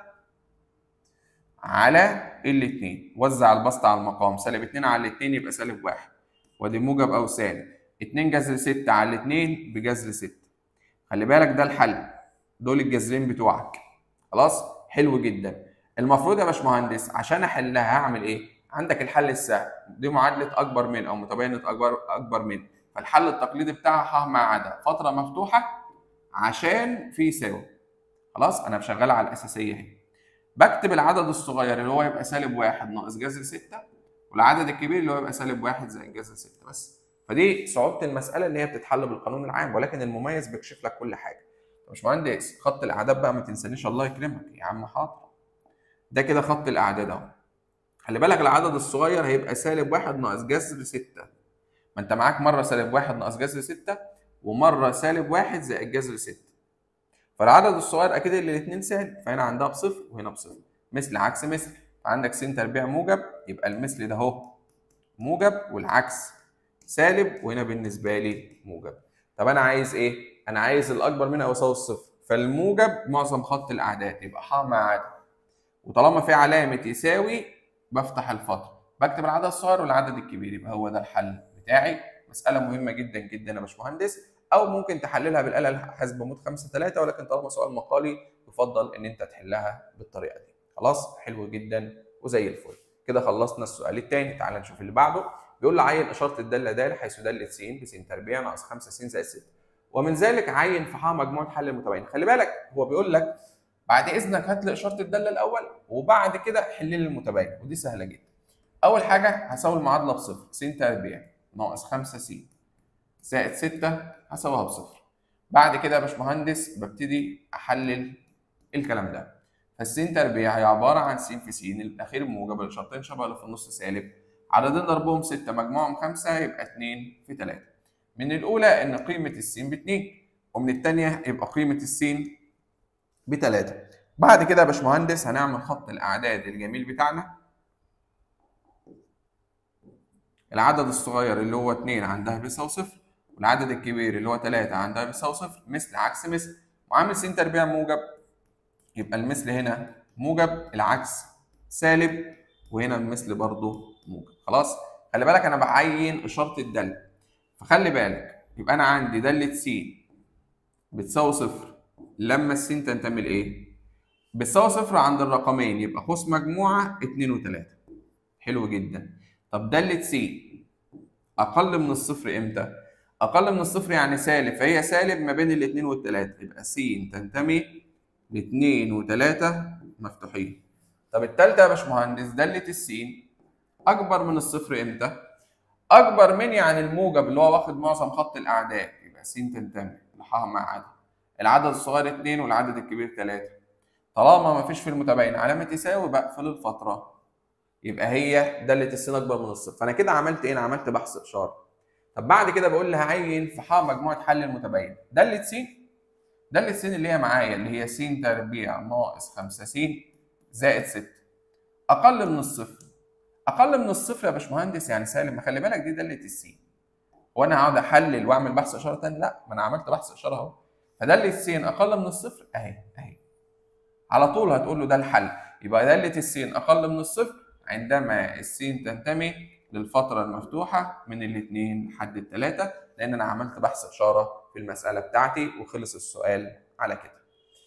على ال 2 وزع البسط على المقام سالب 2 على 2 يبقى سالب 1 وادي موجب او سالب 2 جذر 6 على 2 بجذر 6 خلي بالك ده الحل دول الجذرين بتوعك خلاص حلو جدا المفروض يا باشمهندس عشان احلها هعمل ايه عندك الحل السهل دي معادله اكبر من او متباينه اكبر اكبر من فالحل التقليدي بتاعها ح مع عدا فتره مفتوحه عشان في يساوي خلاص انا شغال على الاساسيه اهي بكتب العدد الصغير اللي هو يبقى سالب واحد ناقص جذر 6 والعدد الكبير اللي هو يبقى سالب واحد زائد جذر 6 بس فدي صعوبه المساله اللي هي بتتحل بالقانون العام ولكن المميز بيكشف لك كل حاجه يا باشمهندس خط الاعداد بقى ما تنسانيش الله يكرمك يا عم حاضر ده كده خط الاعداد اهو خلي بالك العدد الصغير هيبقى سالب واحد ناقص جذر 6 ما انت معاك مره سالب واحد ناقص جذر 6 ومره سالب واحد زائد جذر 6 فالعدد الصغير اكيد اللي الاثنين سالب فهنا عندها بصفر وهنا بصفر مثل عكس مثل فعندك س تربيع موجب يبقى المثل ده اهو موجب والعكس سالب وهنا بالنسبه لي موجب طب انا عايز ايه انا عايز الاكبر منها يساوي الصفر فالموجب معظم خط الاعداد يبقى ح مع عدد وطالما في علامه يساوي بفتح الفتره بكتب العدد الصغير والعدد الكبير يبقى هو ده الحل بتاعي مساله مهمه جدا جدا يا باشمهندس او ممكن تحللها بالاله الحاسبه مود 5 3 ولكن طالما سؤال مقالي يفضل ان انت تحلها بالطريقه دي خلاص حلو جدا وزي الفل كده خلصنا السؤال الثاني تعال نشوف اللي بعده بيقول لي عين اشاره الداله د حيث داله س بس تربيع ناقص 5 س زائد 6 ومن ذلك عين في ح مجموعه حل متباين خلي بالك هو بيقول لك بعد اذنك هات لي اشاره الداله الاول وبعد كده حل لي المتباين ودي سهله جدا اول حاجه هساوي المعادله بصفر س تربيع ناقص 5 س زائد 6 هساويها بصفر بعد كده يا باشمهندس ببتدي احلل الكلام ده فالسين تربيع هي عباره عن س في س الاخير موجب الشرطين شبه اللي في النص سالب عددين ضربهم 6 مجموعهم 5 يبقى 2 في 3 من الاولى ان قيمه السين ب 2 ومن الثانيه يبقى قيمه السين ب 3 بعد كده يا باشمهندس هنعمل خط الاعداد الجميل بتاعنا العدد الصغير اللي هو 2 عندها بيساوي صفر والعدد الكبير اللي هو 3 عندها بيساوي صفر مثل عكس مثل وعامل س تربيع موجب يبقى المثل هنا موجب العكس سالب وهنا المثل برضه موجب خلاص خلي بالك انا بعين اشاره الداله فخلي بالك يبقى انا عندي داله س بتساوي صفر لما السين تنتمي لايه؟ بتساوي صفر عند الرقمين يبقى قوس مجموعه 2 و3 حلو جدا طب داله س اقل من الصفر امتى؟ اقل من الصفر يعني سالب فهي سالب ما بين الاثنين والثلاثه يبقى س تنتمي لاثنين وثلاثه مفتوحين طب الثالثه يا باشمهندس داله السين اكبر من الصفر امتى؟ اكبر من يعني الموجب اللي هو واخد معظم خط الاعداد يبقى س تنتمي لحاها مع عدد العدد الصغير 2 والعدد الكبير 3 طالما ما فيش في المتباين علامه يساوي بقفل الفتره يبقى هي داله السين اكبر من الصفر فانا كده عملت ايه؟ انا عملت بحث اشاره طب بعد كده بقول لها عين في حا مجموعه حل المتباين داله س داله س اللي هي معايا اللي هي س تربيع ناقص 5 س زائد 6 اقل من الصفر اقل من الصفر يا باشمهندس يعني سالب ما خلي بالك دي داله السين وانا هقعد احلل واعمل بحث اشاره تاني لا ما انا عملت بحث اشاره اهو فداله السين اقل من الصفر اهي اهي على طول هتقول له ده الحل يبقى داله السين اقل من الصفر عندما السين تنتمي للفترة المفتوحة من الاثنين لحد الثلاثة لأن أنا عملت بحث إشارة في المسألة بتاعتي وخلص السؤال على كده.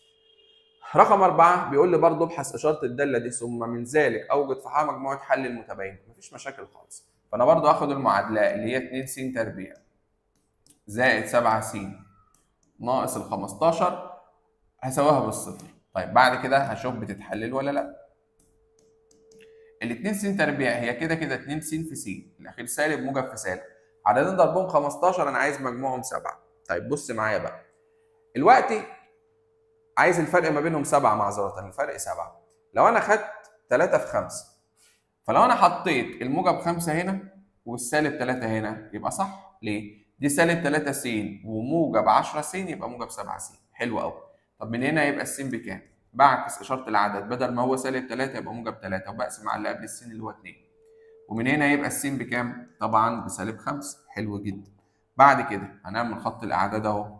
رقم أربعة بيقول لي برضه ابحث إشارة الدالة دي ثم من ذلك أوجد في حا مجموعة حل المتباين مفيش مشاكل خالص. فأنا برضه هاخد المعادلة اللي هي 2 س تربيع زائد 7 س ناقص ال 15 هساويها بالصفر. طيب بعد كده هشوف بتتحلل ولا لأ. الاثنين س تربيع هي كده كده 2 س في س الاخير سالب موجب في سالب عددين ضربهم 15 انا عايز مجموعهم 7 طيب بص معايا بقى دلوقتي عايز الفرق ما بينهم 7 معذره الفرق 7 لو انا خدت 3 في 5 فلو انا حطيت الموجب 5 هنا والسالب 3 هنا يبقى صح ليه دي سالب 3 س وموجب 10 س يبقى موجب 7 س حلو قوي طب من هنا يبقى الس بكام بعكس اشاره العدد بدل ما هو سالب 3 يبقى موجب 3 وبقسم على اللي قبل السين اللي هو 2 ومن هنا يبقى السين بكام؟ طبعا بسالب 5 حلو جدا بعد كده هنعمل خط الاعداد اهو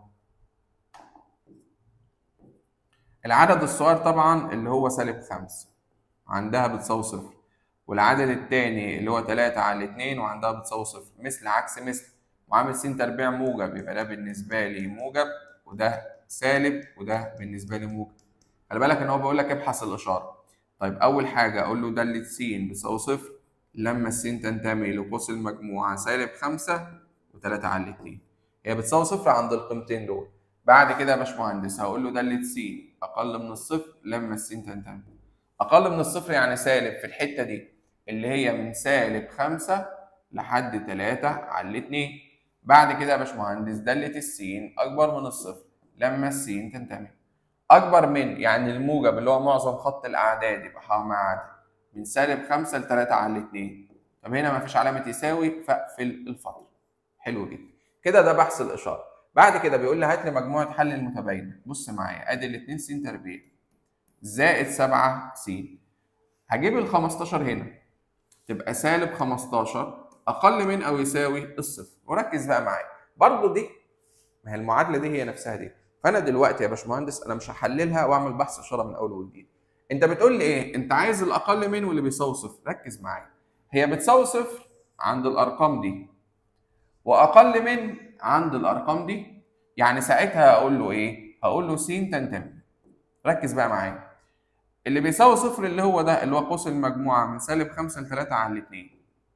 العدد الصغير طبعا اللي هو سالب 5 عندها بتساوي صفر والعدد الثاني اللي هو 3 على 2 وعندها بتساوي صفر مثل عكس مثل وعامل س تربيع موجب يبقى ده بالنسبه لي موجب وده سالب وده بالنسبه لي موجب خلي بالك ان هو بيقول لك ابحث الاشاره طيب اول حاجه اقول له داله س بتساوي صفر لما الس تنتمي لقوس المجموعه سالب 5 و3 على 2 هي بتساوي صفر عند القيمتين دول بعد كده يا باشمهندس هقول له داله س اقل من الصفر لما الس تنتمي اقل من الصفر يعني سالب في الحته دي اللي هي من سالب 5 لحد 3 على 2 بعد كده يا باشمهندس داله السين اكبر من الصفر لما السين تنتمي اكبر من يعني الموجب اللي هو معظم خط الاعداد يبقى حا مع عدد من سالب 5 ل 3 على 2 طب هنا مفيش علامه يساوي فاقفل الفتره حلو جدا كده ده بحث الاشاره بعد كده بيقول لي هات لي مجموعه حل المتباينه بص معايا ادي ال 2 س تربيع زائد 7 س هجيب ال 15 هنا تبقى سالب 15 اقل من او يساوي الصفر وركز بقى معايا برضه دي ما هي المعادله دي هي نفسها دي فانا دلوقتي يا باشمهندس انا مش هحللها واعمل بحث اشاره من اول وجديد انت بتقول لي ايه انت عايز الاقل من واللي بيساوي صفر ركز معايا هي بتساوي صفر عند الارقام دي واقل من عند الارقام دي يعني ساعتها هقول له ايه هقول له س تنتمي ركز بقى معايا اللي بيساوي صفر اللي هو ده اللي هو قوس المجموعه من سالب 5 ل 3 على 2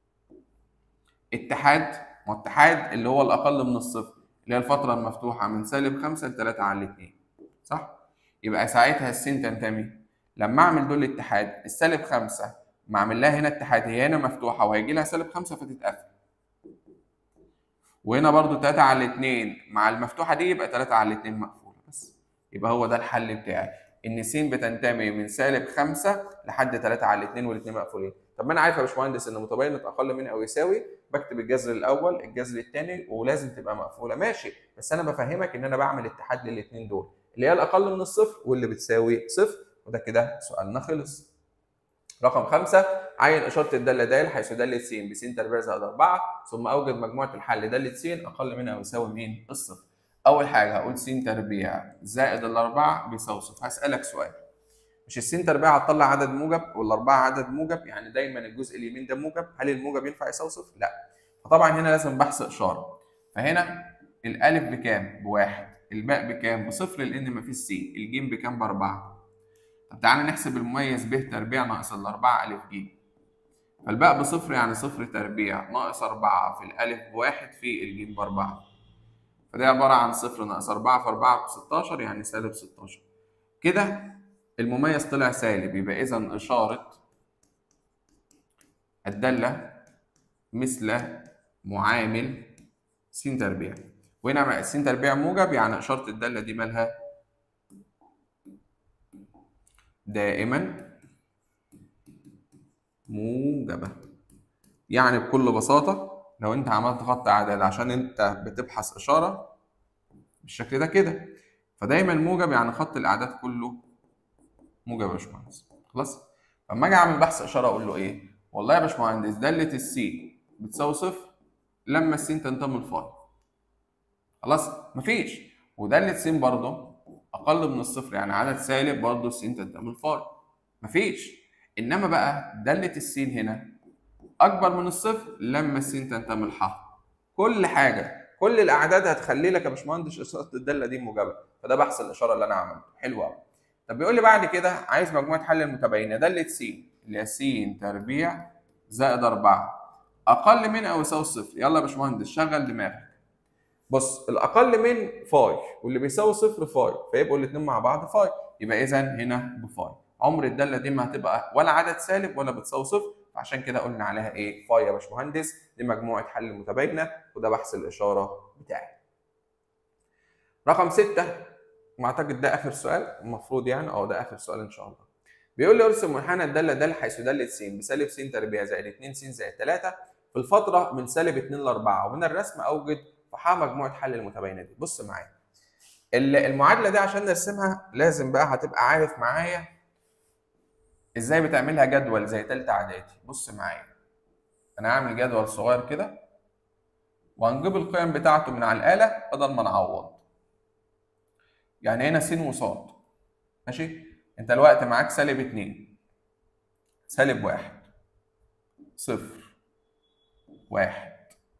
اتحاد واتحاد اللي هو الاقل من الصفر اللي هي الفترة المفتوحة من سالب 5 ل 3 على 2 صح؟ يبقى ساعتها السين تنتمي لما اعمل دول اتحاد السالب 5 ما اعمل لها هنا اتحاد هي هنا مفتوحة وهيجي لها سالب 5 فتتقفل وهنا برضو 3 على 2 مع المفتوحة دي يبقى 3 على 2 مقفولة بس يبقى هو ده الحل بتاعي ان س بتنتمي من سالب 5 لحد 3 على 2 والاثنين مقفولين طب ما انا عارف يا باشمهندس ان متباينه اقل من او يساوي بكتب الجذر الاول الجذر الثاني ولازم تبقى مقفوله ماشي بس انا بفهمك ان انا بعمل اتحاد للاثنين دول اللي هي الاقل من الصفر واللي بتساوي صفر وده كده سؤالنا خلص رقم خمسة عين إشارة الدالة د حيث دالة س بس تربيع زائد 4 ثم أوجد مجموعة الحل دالة س أقل من أو يساوي مين؟ الصفر. أول حاجة هقول س تربيع زائد الأربعة بيساوي صفر. هسألك سؤال. مش الس تربيع هتطلع عدد موجب والأربعة عدد موجب يعني دايما الجزء اليمين ده موجب، هل الموجب ينفع يساوي صفر؟ لا. فطبعا هنا لازم بحث إشارة. فهنا الألف بكام؟ بواحد. الباء بكام؟ بصفر لأن مفيش س. الجيم بكام؟ بأربعة. طب تعالى نحسب المميز ب تربيع ناقص الأربعة ألف ج فالباء بصفر يعني صفر تربيع ناقص أربعة في الألف بواحد في الجيم بأربعة فده عبارة عن صفر ناقص أربعة في أربعة بستاشر يعني سالب ستاشر كده المميز طلع سالب يبقى إذا إشارة الدالة مثل معامل س تربيع وهنا س تربيع موجب يعني إشارة الدالة دي مالها دائما موجبة يعني بكل بساطة لو انت عملت خط اعداد عشان انت بتبحث اشارة بالشكل ده كده فدايما موجب يعني خط الاعداد كله موجب يا باشمهندس خلاص فلما اجي اعمل بحث اشارة اقول له ايه والله يا باشمهندس دالة السي بتساوي صفر لما السين تنتمي لفاي خلاص مفيش ودالة س برضه اقل من الصفر يعني عدد سالب برضه السين تنتمي لفاي مفيش انما بقى داله السين هنا اكبر من الصفر لما السين تنتمي لح كل حاجه كل الاعداد هتخلي لك يا باشمهندس اشاره الداله دي موجبه فده بحث الاشاره اللي انا عملته حلو قوي طب بيقول لي بعد كده عايز مجموعه حل المتباينه داله س اللي هي س تربيع زائد 4 اقل من او يساوي صفر يلا يا باشمهندس شغل دماغك بص الاقل من فاي واللي بيساوي صفر فاي فيبقوا الاثنين مع بعض فاي يبقى اذا هنا بفاي عمر الداله دي ما هتبقى ولا عدد سالب ولا بتساوي صفر عشان كده قلنا عليها ايه فاي يا باشمهندس دي مجموعه حل متباينه وده بحث الاشاره بتاعي رقم ستة واعتقد ده اخر سؤال المفروض يعني اه ده اخر سؤال ان شاء الله بيقول لي ارسم منحنى الداله د حيث داله س بسالب س تربيع زائد 2 س زائد 3 في الفتره من سالب 2 ل 4 ومن الرسم اوجد فحا مجموعه حل المتباينه دي بص معايا المعادله دي عشان نرسمها لازم بقى هتبقى عارف معايا ازاي بتعملها جدول زي تالتة اعدادي بص معايا انا هعمل جدول صغير كده وهنجيب القيم بتاعته من على الاله بدل ما نعوض يعني هنا س وصاد ماشي انت الوقت معاك سالب 2 سالب 1 صفر واحد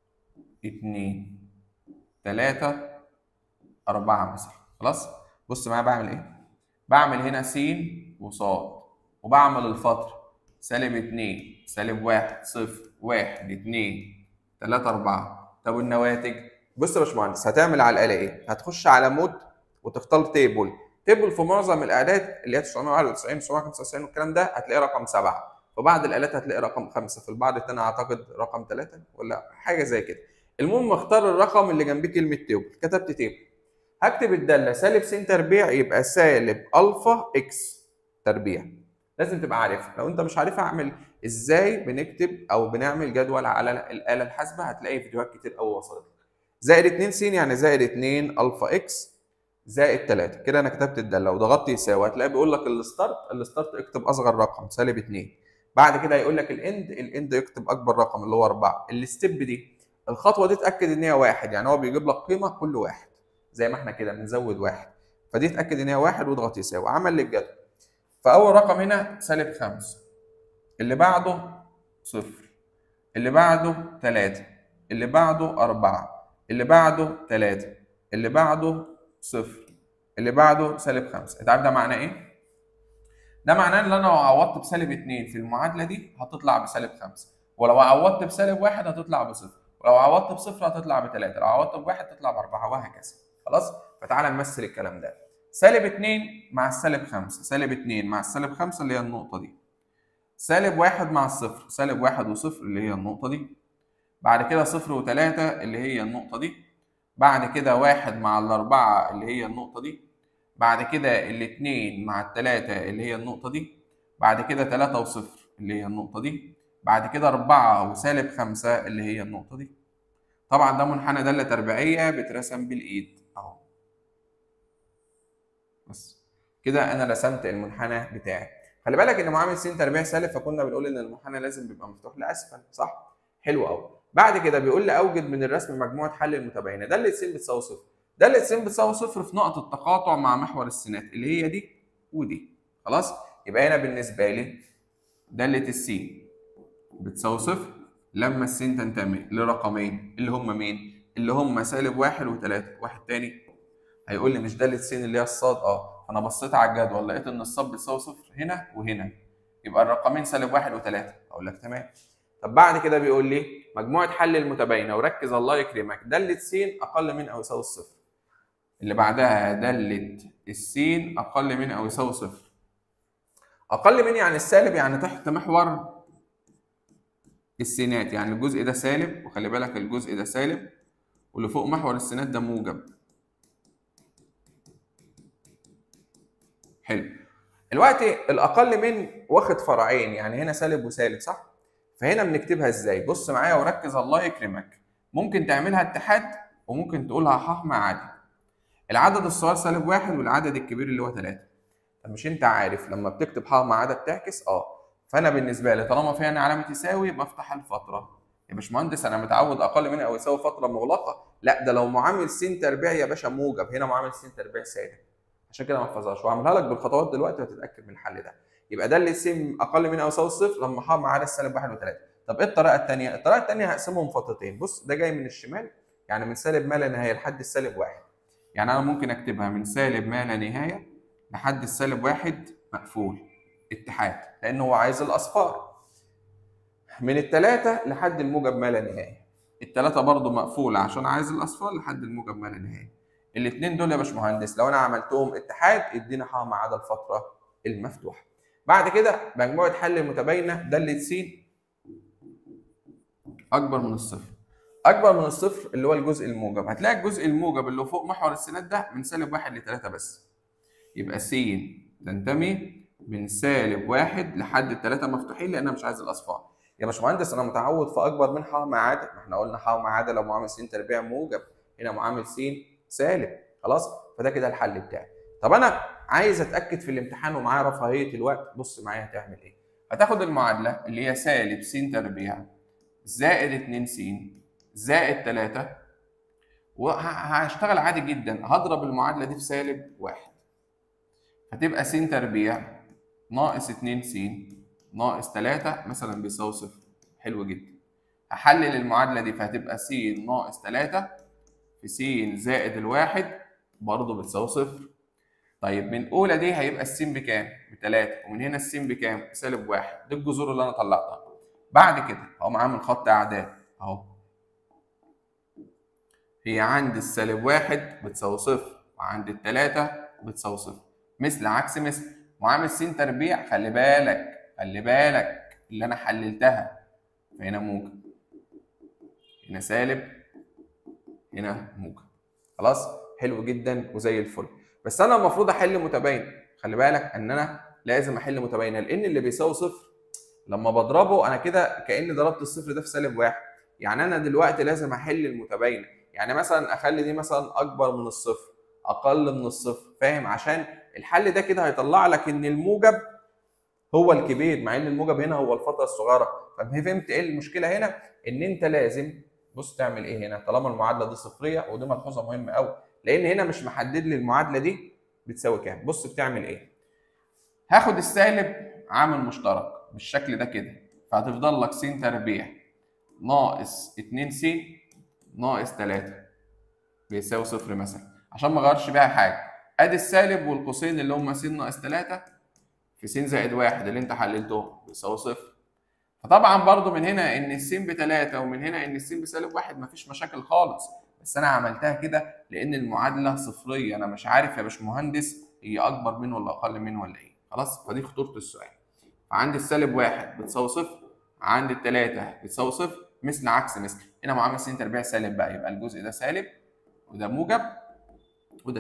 اتنين تلاتة أربعة مثلا خلاص بص معايا بعمل إيه؟ بعمل هنا س وصاد وبعمل الفترة سالب اتنين سالب واحد صفر واحد اتنين تلاتة أربعة طب والنواتج؟ بص يا باشمهندس هتعمل على الآلة إيه؟ هتخش على مود وتختار تيبل تيبل في معظم الإعداد اللي هي 991 995 والكلام ده هتلاقي رقم سبعة وبعض الآلات هتلاقي رقم خمسة في البعض التاني أعتقد رقم ثلاثة ولا حاجة زي كده المهم اختار الرقم اللي جنبيه كلمة تيبل كتبت تيبل هكتب الدالة سالب س تربيع يبقى سالب ألفا إكس تربيع لازم تبقى عارفها لو انت مش عارفها اعمل ازاي بنكتب او بنعمل جدول على الاله الحاسبه هتلاقي فيديوهات كتير قوي وصلت لك زائد 2 س يعني زائد 2 الفا اكس زائد 3 كده انا كتبت الداله وضغطت يساوي هتلاقي بيقول لك الستارت الستارت اكتب اصغر رقم سالب 2 بعد كده هيقول لك الاند الاند يكتب اكبر رقم اللي هو 4 الستيب دي الخطوه دي اتاكد ان هي واحد يعني هو بيجيب لك قيمه كل واحد زي ما احنا كده بنزود واحد فدي اتاكد ان هي واحد واضغط يساوي عمل للجدول فاول رقم هنا سالب 5 اللي بعده صفر اللي بعده 3 اللي بعده 4 اللي بعده 3 اللي بعده صفر اللي بعده سالب 5 انت عارف ده معناه ايه؟ ده معناه ان انا لو عوضت بسالب 2 في المعادله دي هتطلع بسالب 5 ولو عوضت بسالب 1 هتطلع بصفر ولو عوضت بصفر هتطلع بثلاثة لو عوضت بواحد تطلع بأربعة وهكذا خلاص فتعالى نمثل الكلام ده سالب 2 مع السالب 5 سالب 2 مع السالب 5 اللي هي النقطة دي سالب 1 مع الصفر سالب 1 وصفر اللي هي النقطة دي بعد كده صفر وثلاثة اللي هي النقطة دي بعد كده واحد مع الأربعة اللي هي النقطة دي بعد كده الاتنين مع التلاتة اللي هي النقطة دي بعد كده تلاتة وصفر اللي هي النقطة دي بعد كده أربعة وسالب خمسة اللي هي النقطة دي طبعا ده منحنى دالة تربيعية بترسم بالإيد أهو بس كده أنا رسمت المنحنى بتاعي خلي بالك إن معامل س تربيع سالب فكنا بنقول إن المنحنى لازم بيبقى مفتوح لأسفل صح؟ حلو قوي بعد كده بيقول لي أوجد من الرسم مجموعة حل المتباينة دالة س بتساوي صفر دالة س بتساوي صفر في نقطة التقاطع مع محور السينات اللي هي دي ودي خلاص؟ يبقى هنا بالنسبة لي دالة السين بتساوي صفر لما السين تنتمي لرقمين اللي هم مين؟ اللي هم سالب واحد وثلاثة، واحد تاني هيقول لي مش دالة السين اللي هي الصاد اه فأنا بصيت على الجدول لقيت إن الصاد بتساوي صفر هنا وهنا يبقى الرقمين سالب واحد وثلاثة أقول لك تمام طب بعد كده بيقول لي مجموعة حل المتباينة وركز الله يكرمك دالة س أقل من أو يساوي الصفر اللي بعدها دالة السين أقل من أو يساوي صفر أقل من يعني السالب يعني تحت محور السينات يعني الجزء ده سالب وخلي بالك الجزء ده سالب واللي فوق محور السينات ده موجب حلو دلوقتي الاقل من واخد فرعين يعني هنا سالب وسالب صح فهنا بنكتبها ازاي بص معايا وركز الله يكرمك ممكن تعملها اتحاد وممكن تقولها ح مع عدد العدد الصغير سالب واحد والعدد الكبير اللي هو ثلاثة طب مش انت عارف لما بتكتب ح مع عدد تعكس اه فانا بالنسبه لي طالما في هنا علامه يساوي بفتح الفتره يا باشمهندس انا متعود اقل من او يساوي فتره مغلقه لا ده لو معامل س تربيع يا باشا موجب هنا معامل س تربيع سالب عشان كده ما احفظهاش وهعملها لك بالخطوات دلوقتي وتتاكد من الحل ده يبقى ده اللي س اقل من او يساوي الصفر لما ح مع عدد سالب واحد وثلاثه طب ايه الطريقه الثانيه؟ الطريقه الثانيه هقسمهم فترتين بص ده جاي من الشمال يعني من سالب ما لا نهايه لحد السالب واحد يعني انا ممكن اكتبها من سالب ما لا نهايه لحد السالب واحد مقفول اتحاد لانه هو عايز الاصفار من الثلاثه لحد الموجب ما لا نهايه الثلاثه برضه مقفوله عشان عايز الاصفار لحد الموجب ما لا نهايه الاثنين دول يا باشمهندس لو انا عملتهم اتحاد ادينا ح ما عدا الفتره المفتوحه بعد كده مجموعه حل متباينه داله س اكبر من الصفر اكبر من الصفر اللي هو الجزء الموجب هتلاقي الجزء الموجب اللي فوق محور السينات ده من سالب واحد لثلاثة بس يبقى س تنتمي من سالب واحد لحد الثلاثة مفتوحين لان انا مش عايز الاصفار يا باشمهندس انا متعود في اكبر من ح مع عدد ما احنا قلنا ح مع عدد لو معامل س تربيع موجب هنا معامل س سالب خلاص فده كده الحل بتاعي طب انا عايز اتاكد في الامتحان ومعايا رفاهيه الوقت بص معايا هتعمل ايه هتاخد المعادله اللي هي سالب س تربيع زائد 2 س زائد 3 وهشتغل عادي جدا هضرب المعادله دي في سالب واحد هتبقى س تربيع ناقص 2 س ناقص 3 مثلا بيساوي صفر حلو جدا هحلل المعادله دي فهتبقى س ناقص 3 في س زائد الواحد برضه بتساوي صفر طيب من اولى دي هيبقى السين بكام؟ بتلاتة ومن هنا السين بكام؟ بسالب واحد دي الجذور اللي انا طلعتها بعد كده اقوم عامل خط اعداد اهو هي عند السالب واحد بتساوي صفر وعند التلاتة بتساوي صفر مثل عكس مثل معامل س تربيع خلي بالك خلي بالك اللي انا حللتها فهنا موجب هنا سالب هنا موجب خلاص حلو جدا وزي الفل بس انا المفروض احل متباين خلي بالك ان انا لازم احل متباينه لان اللي بيساوي صفر لما بضربه انا كده كاني ضربت الصفر ده في سالب واحد يعني انا دلوقتي لازم احل المتباينه يعني مثلا اخلي دي مثلا اكبر من الصفر اقل من الصفر فاهم عشان الحل ده كده هيطلع لك ان الموجب هو الكبير مع ان الموجب هنا هو الفتره الصغيره ففهمت ايه المشكله هنا ان انت لازم بص تعمل ايه هنا طالما المعادله دي صفريه ودي ملحوظه مهمه قوي لان هنا مش محدد لي المعادله دي بتساوي كام بص بتعمل ايه هاخد السالب عامل مشترك بالشكل ده كده فهتفضل لك س تربيع ناقص 2 س ناقص 3 بيساوي صفر مثلا عشان ما اغيرش بيها حاجه ادي السالب والقوسين اللي هم س ناقص 3 في س زائد 1 اللي انت حللتهم بيساوي صفر فطبعا برضو من هنا ان السين بتلاتة ومن هنا ان السين بسالب واحد مفيش مشاكل خالص بس انا عملتها كده لان المعادله صفريه انا مش عارف يا باشمهندس هي اكبر من ولا اقل من ولا ايه خلاص فدي خطوره السؤال فعندي السالب واحد بتساوي صفر عندي التلاتة بتساوي صفر مثل عكس مثل هنا معامل س تربيع سالب بقى يبقى الجزء ده سالب وده موجب وده سالب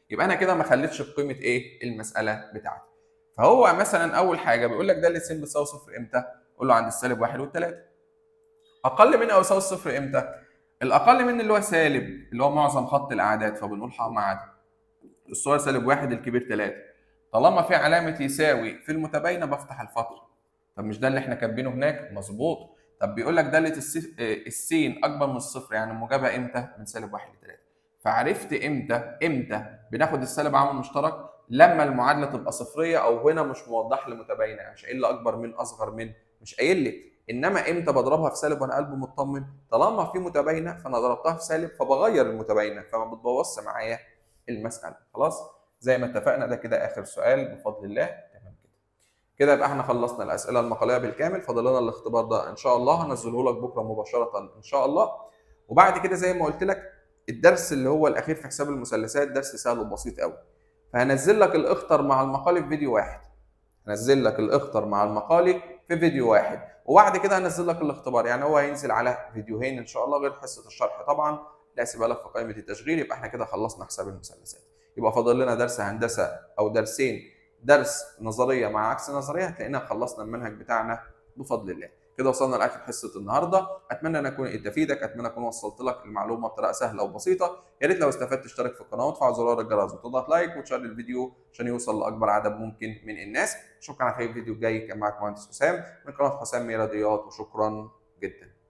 يبقى انا كده ما خليتش بقيمه ايه المساله بتاعتي فهو مثلا اول حاجه بيقول لك داله س بتساوي صفر امتى قول له عند السالب واحد والثلاثه اقل من او يساوي الصفر امتى الاقل من اللي هو سالب اللي هو معظم خط الاعداد فبنقول حق معادل الصور سالب واحد الكبير ثلاثة طالما في علامة يساوي في المتباينة بفتح الفترة طب مش ده اللي احنا كاتبينه هناك مظبوط طب بيقول لك دالة الس- آه، السين أكبر من الصفر يعني موجبة إمتى؟ من سالب واحد لثلاثة فعرفت إمتى إمتى بناخد السالب عامل مشترك لما المعادلة تبقى صفرية أو هنا مش موضح لي متباينة يعني مش قايل لي أكبر من أصغر من مش قايل لي انما امتى بضربها في سالب وانا قلبي مطمن طالما في متباينه فانا ضربتها في سالب فبغير المتباينه فما بتبوظش معايا المساله خلاص زي ما اتفقنا ده كده اخر سؤال بفضل الله تمام كده كده يبقى احنا خلصنا الاسئله المقاليه بالكامل فاضل لنا الاختبار ده ان شاء الله هنزله لك بكره مباشره ان شاء الله وبعد كده زي ما قلت لك الدرس اللي هو الاخير في حساب المثلثات درس سهل وبسيط قوي فهنزل لك الاخطر مع المقالي في فيديو واحد هنزل لك الاخطر مع المقالي في فيديو واحد وبعد كده هنزل لك الاختبار يعني هو هينزل على فيديوهين ان شاء الله غير حصه الشرح طبعا لا سيبها لك في قائمه التشغيل يبقى احنا كده خلصنا حساب المثلثات يبقى فاضل لنا درس هندسه او درسين درس نظريه مع عكس نظريه هتلاقينا خلصنا المنهج بتاعنا بفضل الله كده وصلنا لاخر حصه النهارده اتمنى ان اكون اديت افيدك اتمنى اكون وصلت لك المعلومه بطريقه سهله وبسيطه يا ريت لو استفدت تشترك في القناه وتفعل زرار الجرس وتضغط لايك وتشير الفيديو عشان يوصل لاكبر عدد ممكن من الناس شكرا على خير الفيديو الجاي كان معاك مهندس حسام من قناه حسام رياضيات وشكرا جدا